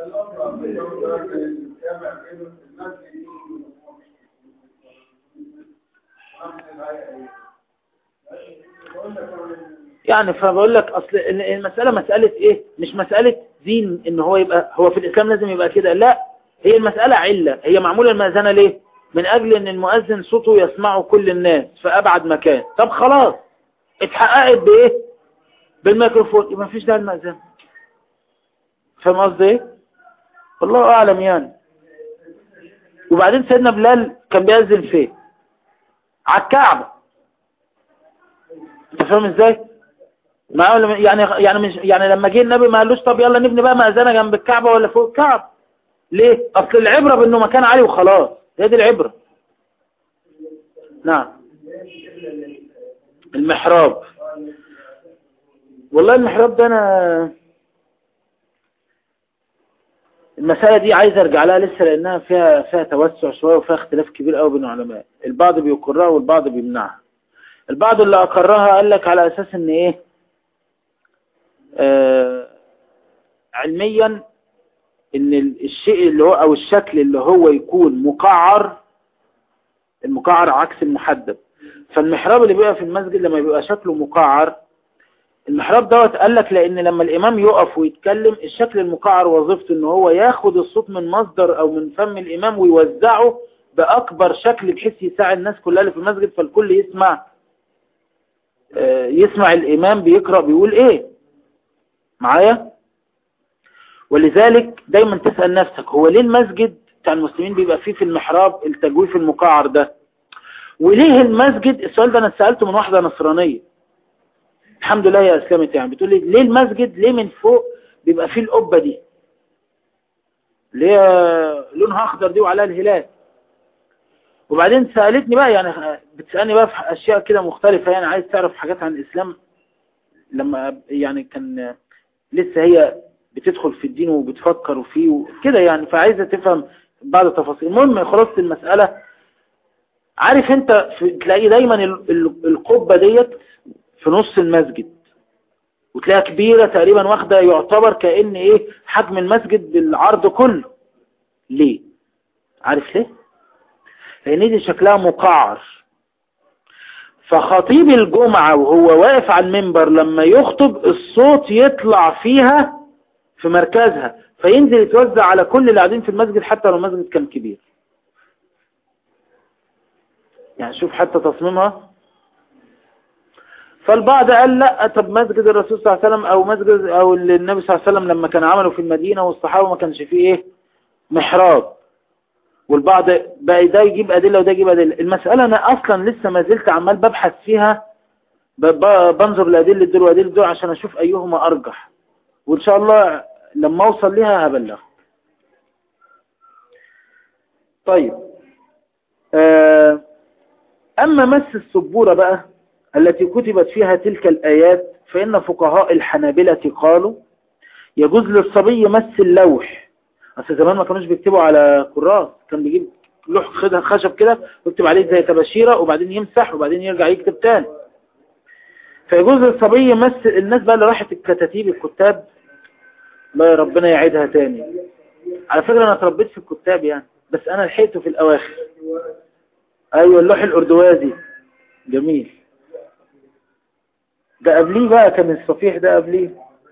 يعني فبقول لك اصل المسألة مسألة ايه مش مسألة دين ان هو يبقى هو في الاسلام لازم يبقى كده لا هي المسألة علة هي معمولة المأذنة ليه من اجل ان المؤذن صوته يسمعه كل الناس في ابعد مكان طب خلاص اتحققت بايه بالميكروفون يبقى مفيش داعي المأذنة فاهم قصدي ايه والله اعلم يعني وبعدين سيدنا بلال كان بيأذن فين على الكعبة انت فاهم ازاي ما يعني يعني مش يعني لما جه النبي ما قالوش طب يلا نبني بقى مأذنة جنب الكعبة ولا فوق الكعبة ليه اصل العبرة بانه مكان عالي وخلاص هي دي العبرة نعم المحراب والله المحراب ده انا المسألة دي عايز ارجع لها لسه لانها فيها فيها توسع شوية وفيها اختلاف كبير قوي بين العلماء البعض بيقرها والبعض بيمنعها البعض اللي اقرها قال لك على اساس ان ايه آه علميا ان الشيء اللي هو او الشكل اللي هو يكون مقعر المقعر عكس المحدب فالمحراب اللي بيبقى في المسجد لما بيبقى شكله مقعر المحراب دوت قال لك لان لما الامام يقف ويتكلم الشكل المقعر وظيفته ان هو ياخد الصوت من مصدر او من فم الامام ويوزعه بأكبر شكل بحيث يساعد الناس كلها اللي في المسجد فالكل يسمع يسمع الإمام بيقرأ بيقول إيه معايا ولذلك دايما تسأل نفسك هو ليه المسجد بتاع المسلمين بيبقى فيه في المحراب التجويف المقعر ده وليه المسجد السؤال ده انا سألته من واحدة نصرانية الحمد لله يا اسلامت يعني بتقول لي ليه المسجد ليه من فوق بيبقى فيه القبة دي ليه لونها اخضر دي وعليها الهلال وبعدين سألتني بقى يعني بتسألني بقى في اشياء كده مختلفة يعني عايز تعرف حاجات عن الاسلام لما يعني كان لسه هي بتدخل في الدين وبتفكر فيه وكده يعني فعايزة تفهم بعض التفاصيل المهم خلاص المسألة عارف انت تلاقي دايما القبة ديت في نص المسجد وتلاقيها كبيرة تقريبا واخدة يعتبر كأن ايه حجم المسجد بالعرض كله ليه عارف ليه لان دي شكلها مقعر فخطيب الجمعة وهو واقف على المنبر لما يخطب الصوت يطلع فيها في مركزها فينزل يتوزع على كل اللي قاعدين في المسجد حتى لو المسجد كان كبير يعني شوف حتى تصميمها فالبعض قال لا طب مسجد الرسول صلى الله عليه وسلم او مسجد او النبي صلى الله عليه وسلم لما كان عمله في المدينة والصحابة ما كانش فيه ايه محراب والبعض بقى ده يجيب ادلة وده يجيب ادلة المسألة انا اصلا لسه ما زلت عمال ببحث فيها بنظر لادلة دول وادلة دول عشان اشوف ايهما ارجح وان شاء الله لما اوصل لها هبلغ طيب آه اما مس السبورة بقى التي كتبت فيها تلك الآيات فإن فقهاء الحنابلة قالوا يجوز للصبي مس اللوح أصل زمان ما كانوش بيكتبوا على كراس كان بيجيب لوح خشب كده ويكتب عليه زي تباشيرة وبعدين يمسح وبعدين يرجع يكتب تاني فيجوز للصبي مس الناس بقى اللي راحت الكتاتيب الكتاب الله ربنا يعيدها تاني على فكرة أنا اتربيت في الكتاب يعني بس أنا لحقته في الأواخر أيوة اللوح الأردوازي جميل ده قبليه بقى كان الصفيح ده قبليه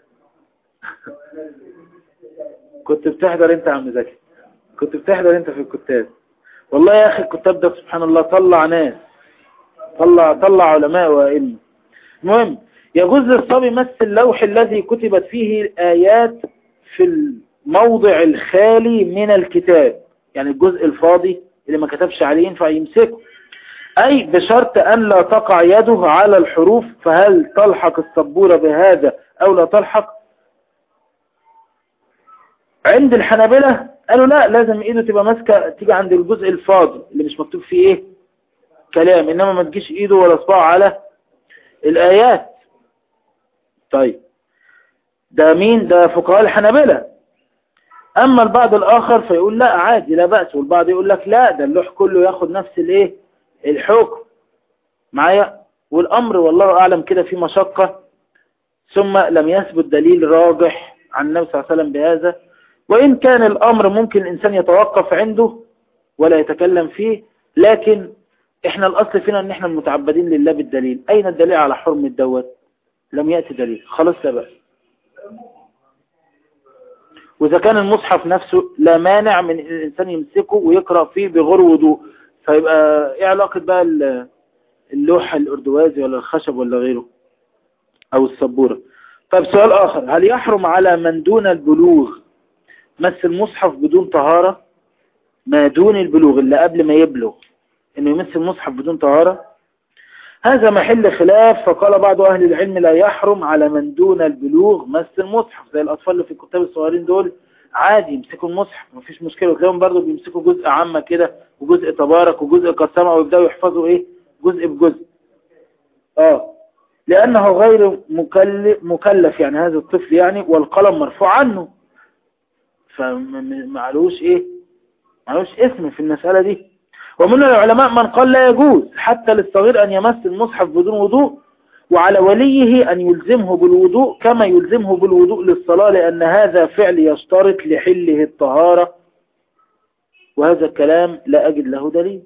كنت بتحضر انت يا عم زكي كنت بتحضر انت في الكتاب والله يا اخي الكتاب ده سبحان الله طلع ناس طلع طلع علماء وائمه المهم يجوز للصبي مس اللوح الذي كتبت فيه الآيات في الموضع الخالي من الكتاب يعني الجزء الفاضي اللي ما كتبش عليه ينفع يمسكه أي بشرط أن لا تقع يده على الحروف فهل تلحق السبورة بهذا أو لا تلحق عند الحنابلة قالوا لا لازم ايده تبقى ماسكة تيجي عند الجزء الفاضي اللي مش مكتوب فيه ايه كلام انما ما تجيش ايده ولا صباعه على الايات طيب ده مين ده فقهاء الحنابلة اما البعض الاخر فيقول لا عادي لا بأس والبعض يقول لك لا ده اللوح كله ياخد نفس الايه الحكم معايا والامر والله اعلم كده في مشقة ثم لم يثبت دليل راجح عن النبي صلى الله عليه وسلم بهذا وإن كان الأمر ممكن الإنسان يتوقف عنده ولا يتكلم فيه لكن إحنا الأصل فينا أن إحنا متعبدين لله بالدليل أين الدليل على حرم الدوت لم يأتي دليل خلاص لا بأس وإذا كان المصحف نفسه لا مانع من الإنسان يمسكه ويقرأ فيه بغير وضوء فيبقى إيه علاقة بقى اللوحة الأردوازي ولا الخشب ولا غيره أو السبورة طيب سؤال آخر هل يحرم على من دون البلوغ مس المصحف بدون طهارة ما دون البلوغ اللي قبل ما يبلغ انه يمس المصحف بدون طهارة هذا محل خلاف فقال بعض اهل العلم لا يحرم على من دون البلوغ مس المصحف زي الاطفال اللي في الكتاب الصغيرين دول عادي يمسكوا المصحف مفيش مشكلة وتلاقيهم برضه بيمسكوا جزء عامة كده وجزء تبارك وجزء قسمة ويبدأوا يحفظوا ايه جزء بجزء اه لأنه غير مكلف, مكلف يعني هذا الطفل يعني والقلم مرفوع عنه فمعلوش ايه معلوش اسم في المسألة دي ومن العلماء من قال لا يجوز حتى للصغير أن يمس المصحف بدون وضوء وعلى وليه أن يلزمه بالوضوء كما يلزمه بالوضوء للصلاة لأن هذا فعل يشترط لحله الطهارة وهذا الكلام لا أجد له دليل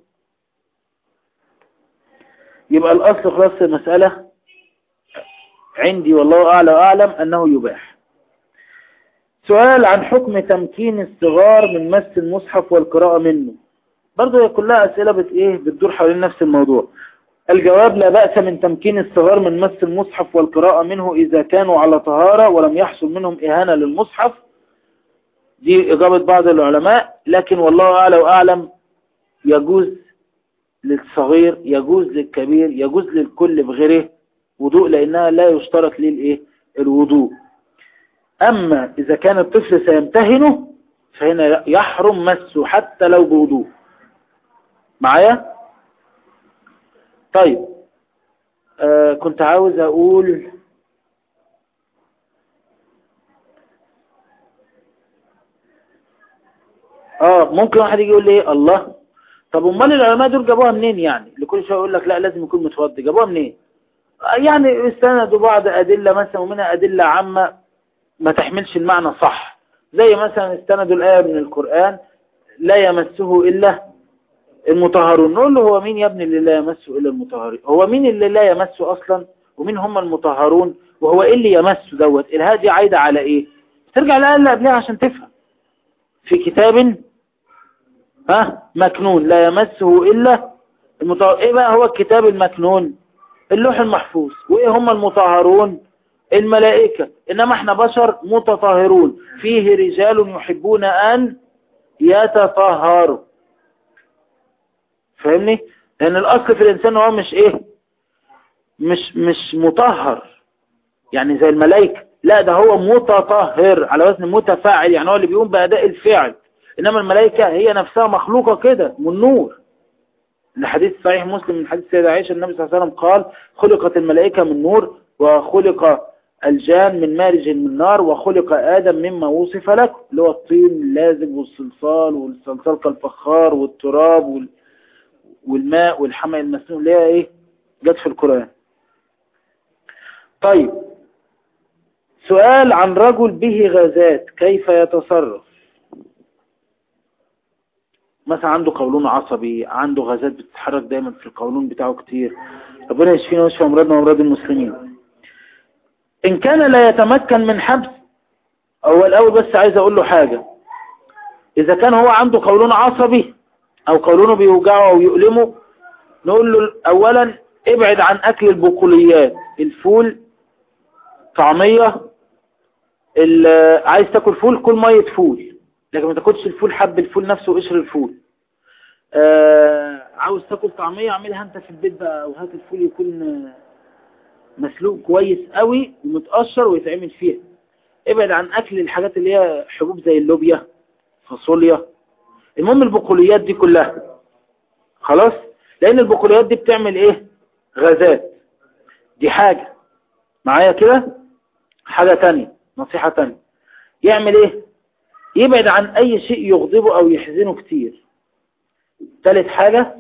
يبقى الأصل خلاص المسألة عندي والله أعلى وأعلم أنه يباح سؤال عن حكم تمكين الصغار من مس المصحف والقراءة منه برضه هي كلها أسئلة بت إيه بتدور حوالين نفس الموضوع الجواب لا بأس من تمكين الصغار من مس المصحف والقراءة منه إذا كانوا على طهارة ولم يحصل منهم إهانة للمصحف دي إجابة بعض العلماء لكن والله أعلى وأعلم يجوز للصغير يجوز للكبير يجوز للكل بغيره وضوء لأنها لا يشترط للإيه الوضوء أما إذا كان الطفل سيمتهنه فهنا يحرم مسه حتى لو بوضوء معايا طيب آه كنت عاوز أقول اه ممكن واحد يجي يقول لي ايه الله طب امال العلماء دول جابوها منين يعني لكل شويه يقول لك لا لازم يكون متوضي جابوها منين يعني استندوا بعض ادله مثلا ومنها ادله عامه ما تحملش المعنى صح زي مثلا استندوا الايه من القران لا يمسه الا المطهرون نقول له هو مين يا ابني اللي لا يمسه الا المطهرين هو مين اللي لا يمسه اصلا ومين هم المطهرون وهو ايه اللي يمسه دوت الهادي عايده على ايه ترجع الايه اللي قبلها عشان تفهم في كتاب ها مكنون لا يمسه إلا المطهر إيه بقى هو الكتاب المكنون اللوح المحفوظ وإيه هم المطهرون الملائكة إنما احنا بشر متطهرون فيه رجال يحبون أن يتطهروا فاهمني لأن الأصل في الإنسان هو مش إيه مش مش مطهر يعني زي الملائكة لا ده هو متطهر على وزن متفاعل يعني هو اللي بيقوم بأداء الفعل إنما الملائكة هي نفسها مخلوقة كده من نور الحديث صحيح مسلم من حديث سيدة عائشة النبي صلى الله عليه وسلم قال خلقت الملائكة من نور وخلق الجان من مارج من نار وخلق آدم مما وصف لك اللي هو الطين اللازب والصلصال والصلصال كالفخار والتراب وال... والماء والحمى المسنون اللي هي ايه جت في القرآن طيب سؤال عن رجل به غازات كيف يتصرف مثلا عنده قولون عصبي عنده غازات بتتحرك دايما في القولون بتاعه كتير ربنا يشفينا ويشفي امراضنا وامراض المسلمين ان كان لا يتمكن من حبس هو الاول بس عايز اقول له حاجة اذا كان هو عنده قولون عصبي او قولونه بيوجعه او يؤلمه نقول له اولا ابعد عن اكل البقوليات الفول طعمية عايز تاكل فول كل مية فول لكن ما تاكلش الفول حب الفول نفسه وقشر الفول آه عاوز تاكل طعمية اعملها انت في البيت بقى وهات الفول يكون مسلوق كويس قوي ومتقشر ويتعمل فيها ابعد عن اكل الحاجات اللي هي حبوب زي اللوبيا فاصوليا المهم البقوليات دي كلها خلاص لان البقوليات دي بتعمل ايه غازات دي حاجة معايا كده حاجة تانية نصيحة تانية يعمل ايه يبعد عن اي شيء يغضبه او يحزنه كتير ثالث حاجة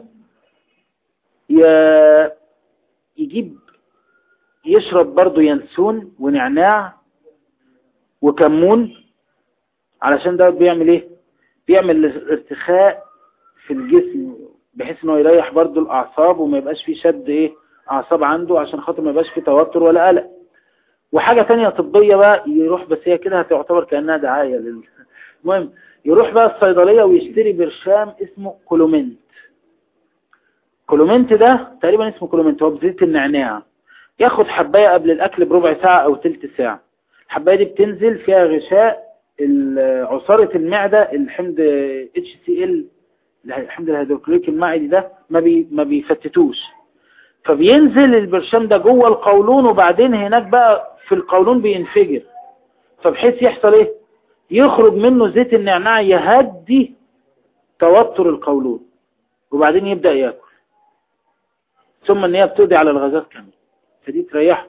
يجيب يشرب برضو ينسون ونعناع وكمون علشان ده بيعمل ايه بيعمل ارتخاء في الجسم بحيث انه يريح برضو الاعصاب وما يبقاش فيه شد ايه اعصاب عنده عشان خاطر ما يبقاش فيه توتر ولا قلق وحاجة تانية طبية بقى يروح بس هي كده هتعتبر كأنها دعاية لل... المهم يروح بقى الصيدلية ويشتري برشام اسمه كولومنت كولومنت ده تقريبا اسمه كولومنت هو بزيت النعناع ياخد حباية قبل الأكل بربع ساعة أو تلت ساعة الحباية دي بتنزل فيها غشاء عصارة المعدة الحمض HCl الحمض الهيدروكليك المعدي ده ما, بي ما بيفتتوش فبينزل البرشام ده جوه القولون وبعدين هناك بقى في القولون بينفجر فبحيث يحصل ايه يخرج منه زيت النعناع يهدي توتر القولون وبعدين يبدأ يأكل ثم ان هي بتقضي على الغازات كمان فدي تريحه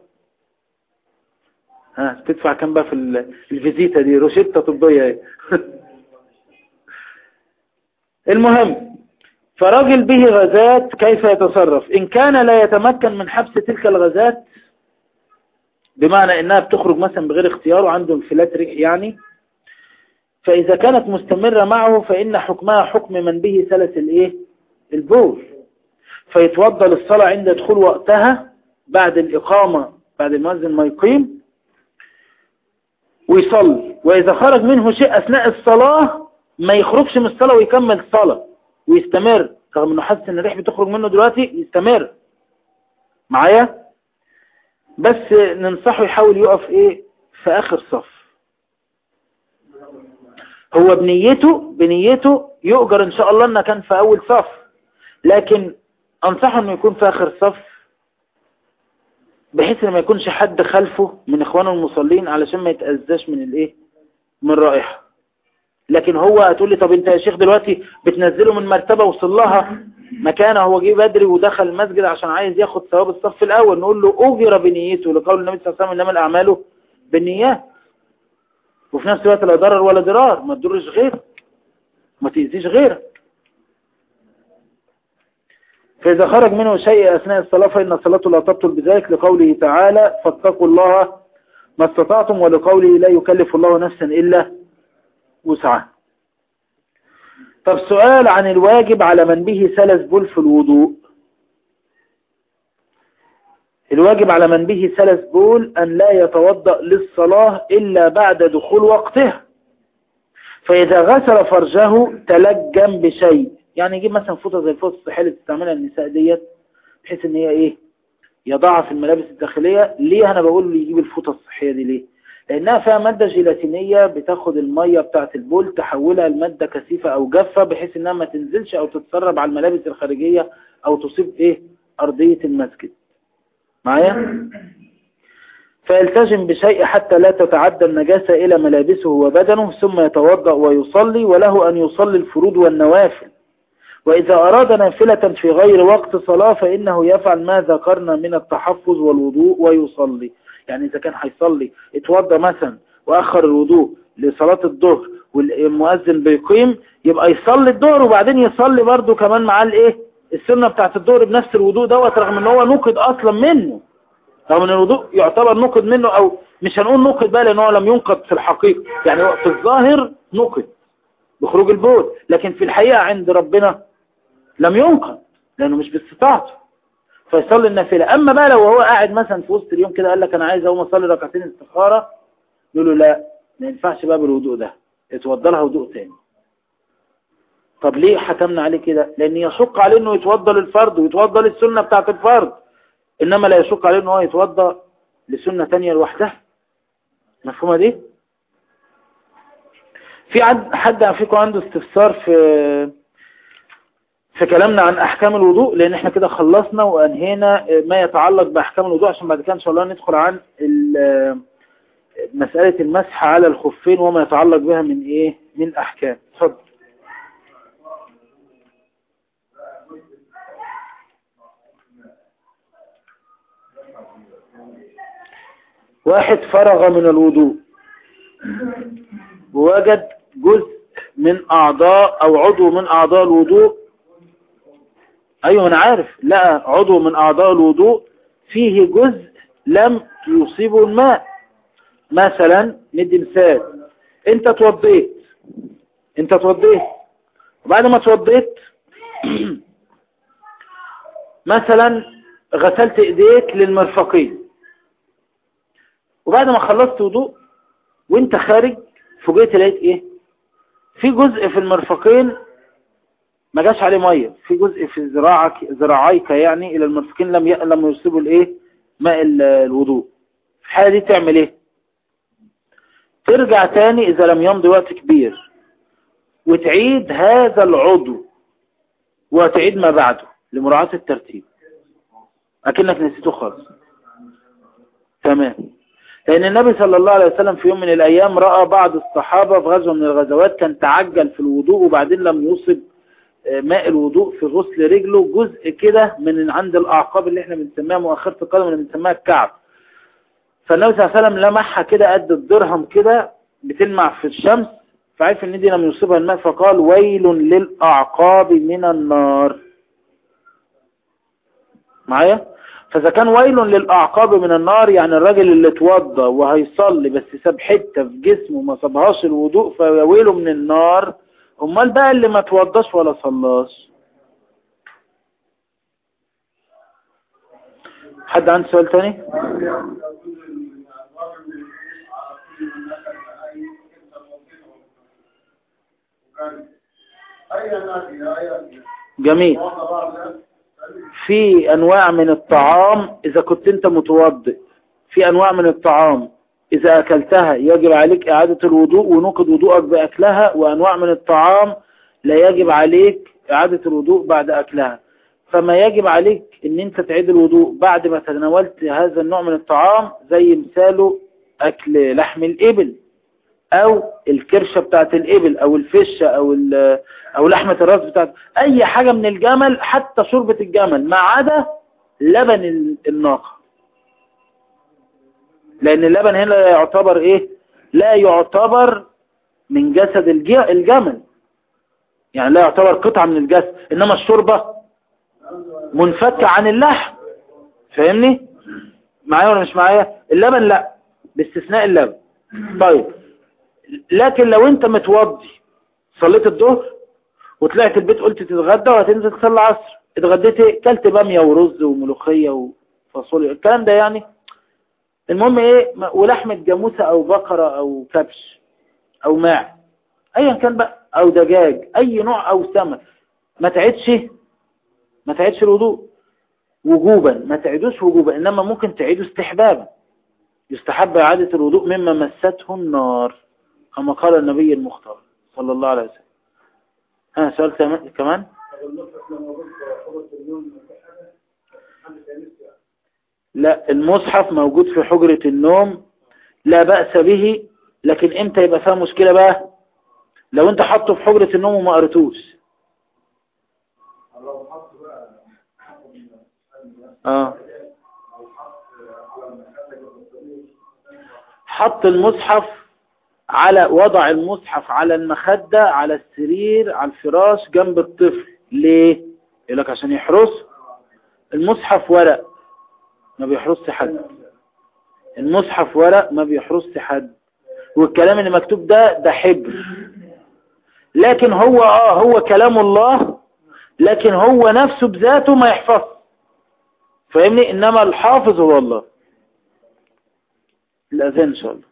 ها تدفع كام بقى في الفيزيتا دي روشتة طبية ايه المهم فراجل به غازات كيف يتصرف إن كان لا يتمكن من حبس تلك الغازات بمعنى إنها بتخرج مثلا بغير اختياره عنده انفلات ريح يعني فإذا كانت مستمرة معه فإن حكمها حكم من به سلس الإيه البول فيتوضى للصلاة عند دخول وقتها بعد الإقامة بعد المؤذن ما يقيم ويصلي وإذا خرج منه شيء أثناء الصلاة ما يخرجش من الصلاة ويكمل الصلاة ويستمر رغم انه حاسس ان الريح بتخرج منه دلوقتي يستمر معايا بس ننصحه يحاول يقف ايه في اخر صف هو بنيته بنيته يؤجر ان شاء الله انه كان في اول صف لكن انصحه انه يكون في اخر صف بحيث ان ما يكونش حد خلفه من اخوانه المصلين علشان ما يتأذاش من الايه من رائحة لكن هو هتقول لي طب انت يا شيخ دلوقتي بتنزله من مرتبة وصل لها مكانه هو جه بدري ودخل المسجد عشان عايز ياخد ثواب الصف الاول نقول له اجر بنيته لقول النبي صلى الله عليه وسلم انما الاعمال بالنيات وفي نفس الوقت لا ضرر ولا ضرار ما تضرش غيرك ما تأذيش غيرك فإذا خرج منه شيء أثناء الصلاة فإن الصلاة لا تبطل بذلك لقوله تعالى فاتقوا الله ما استطعتم ولقوله لا يكلف الله نفسا إلا وسعها طب سؤال عن الواجب على من به سلس بول في الوضوء الواجب على من به سلس بول أن لا يتوضأ للصلاة إلا بعد دخول وقتها فإذا غسل فرجه تلجم بشيء يعني يجيب مثلا فوطة زي الفوطة الصحية اللي بتستعملها النساء ديت بحيث ان هي ايه يضعها في الملابس الداخلية ليه انا بقول له يجيب الفوطة الصحية دي ليه لانها فيها مادة جيلاتينية بتاخد المية بتاعة البول تحولها لمادة كثيفة او جافة بحيث انها ما تنزلش او تتسرب على الملابس الخارجية او تصيب ايه ارضية المسجد معايا فيلتزم بشيء حتى لا تتعدى النجاسة إلى ملابسه وبدنه ثم يتوضأ ويصلي وله أن يصلي الفروض والنوافل وإذا أراد نافلة في غير وقت صلاة فإنه يفعل ما ذكرنا من التحفظ والوضوء ويصلي يعني إذا كان هيصلي اتوضى مثلا وأخر الوضوء لصلاة الظهر والمؤذن بيقيم يبقى يصلي الظهر وبعدين يصلي برضه كمان معاه الايه السنة بتاعت الظهر بنفس الوضوء دوت رغم ان هو نقد اصلا منه رغم ان الوضوء يعتبر نقد منه او مش هنقول نقد بقى لان هو لم ينقد في الحقيقة يعني في الظاهر نقد بخروج البول لكن في الحقيقة عند ربنا لم ينقض لأنه مش باستطاعته فيصلي النافلة أما بقى لو هو قاعد مثلا في وسط اليوم كده قال لك أنا عايز أقوم أصلي ركعتين استخارة يقول له لا ما ينفعش بقى بالوضوء ده اتوضى لها وضوء تاني طب ليه حكمنا عليه كده لأن يشق عليه أنه يتوضى للفرض ويتوضى للسنة بتاعت الفرض إنما لا يشق عليه أنه يتوضى لسنة تانية لوحدها مفهومة دي في حد فيكم عنده استفسار في في كلامنا عن أحكام الوضوء لأن احنا كده خلصنا وأنهينا ما يتعلق بأحكام الوضوء عشان بعد كده إن شاء الله ندخل عن مسألة المسح على الخفين وما يتعلق بها من إيه من أحكام اتفضل واحد فرغ من الوضوء ووجد جزء من أعضاء أو عضو من أعضاء الوضوء أيوة أنا عارف لا عضو من أعضاء الوضوء فيه جزء لم يصيبه الماء مثلا ندي مثال انت توضيت انت توضيت وبعد ما توضيت مثلا غسلت ايديك للمرفقين وبعد ما خلصت وضوء وانت خارج فوجئت لقيت ايه في جزء في المرفقين ما جاش عليه ميه في جزء في ذراعك ذراعيك يعني الى المرفقين لم لم يصيبوا الايه ماء الوضوء في الحاله دي تعمل ايه ترجع تاني اذا لم يمضي وقت كبير وتعيد هذا العضو وتعيد ما بعده لمراعاة الترتيب اكنك نسيته خالص تمام لأن النبي صلى الله عليه وسلم في يوم من الأيام رأى بعض الصحابة في غزوة من الغزوات كان تعجل في الوضوء وبعدين لم يصب ماء الوضوء في غسل رجله جزء كده من عند الأعقاب اللي احنا بنسميها مؤخرة القدم اللي بنسميها الكعب فالنبي صلى الله عليه وسلم لمحها كده قد الدرهم كده بتلمع في الشمس فعرف ان دي لم يصيبها الماء فقال ويل للأعقاب من النار معايا فإذا كان ويل للأعقاب من النار يعني الراجل اللي اتوضى وهيصلي بس ساب حتة في جسمه ما صبهاش الوضوء فويله من النار امال بقى اللي ما توضاش ولا صلاش حد عنده سؤال تاني جميل في انواع من الطعام اذا كنت انت متوضئ في انواع من الطعام اذا اكلتها يجب عليك اعادة الوضوء ونقض وضوءك باكلها وانواع من الطعام لا يجب عليك اعادة الوضوء بعد اكلها فما يجب عليك ان انت تعيد الوضوء بعد ما تناولت هذا النوع من الطعام زي مثاله اكل لحم الابل او الكرشة بتاعت الابل او الفشة او او لحمة الراس بتاعت اي حاجة من الجمل حتى شوربة الجمل ما عدا لبن الناقة لان اللبن هنا لا يعتبر ايه لا يعتبر من جسد الجمل يعني لا يعتبر قطعة من الجسد انما الشوربة منفكة عن اللحم فاهمني معايا ولا مش معايا اللبن لا باستثناء اللبن طيب لكن لو انت متوضي صليت الظهر وطلعت البيت قلت تتغدى وهتنزل تصلي العصر اتغديت ايه كلت باميه ورز وملوخيه وفاصوليا الكلام ده يعني المهم ايه ولحمه جاموسه او بقره او كبش او ماع ايا كان بقى او دجاج اي نوع او سمك ما تعيدش ما تعيدش الوضوء وجوبا ما تعيدوش وجوبا انما ممكن تعيدوا استحبابا يستحب اعاده الوضوء مما مسته النار كما قال النبي المختار صلى الله عليه وسلم ها سؤال كمان لا المصحف موجود في حجرة النوم لا بأس به لكن امتى يبقى فيها مشكلة بقى لو انت حطه في حجرة النوم وما قريتوش اه حط المصحف على وضع المصحف على المخدة على السرير على الفراش جنب الطفل ليه يقول لك عشان يحرس المصحف ورق ما بيحرس حد المصحف ورق ما بيحرس حد والكلام اللي مكتوب ده ده حبر لكن هو اه هو كلام الله لكن هو نفسه بذاته ما يحفظ فاهمني انما الحافظ هو الله الاذان ان شاء الله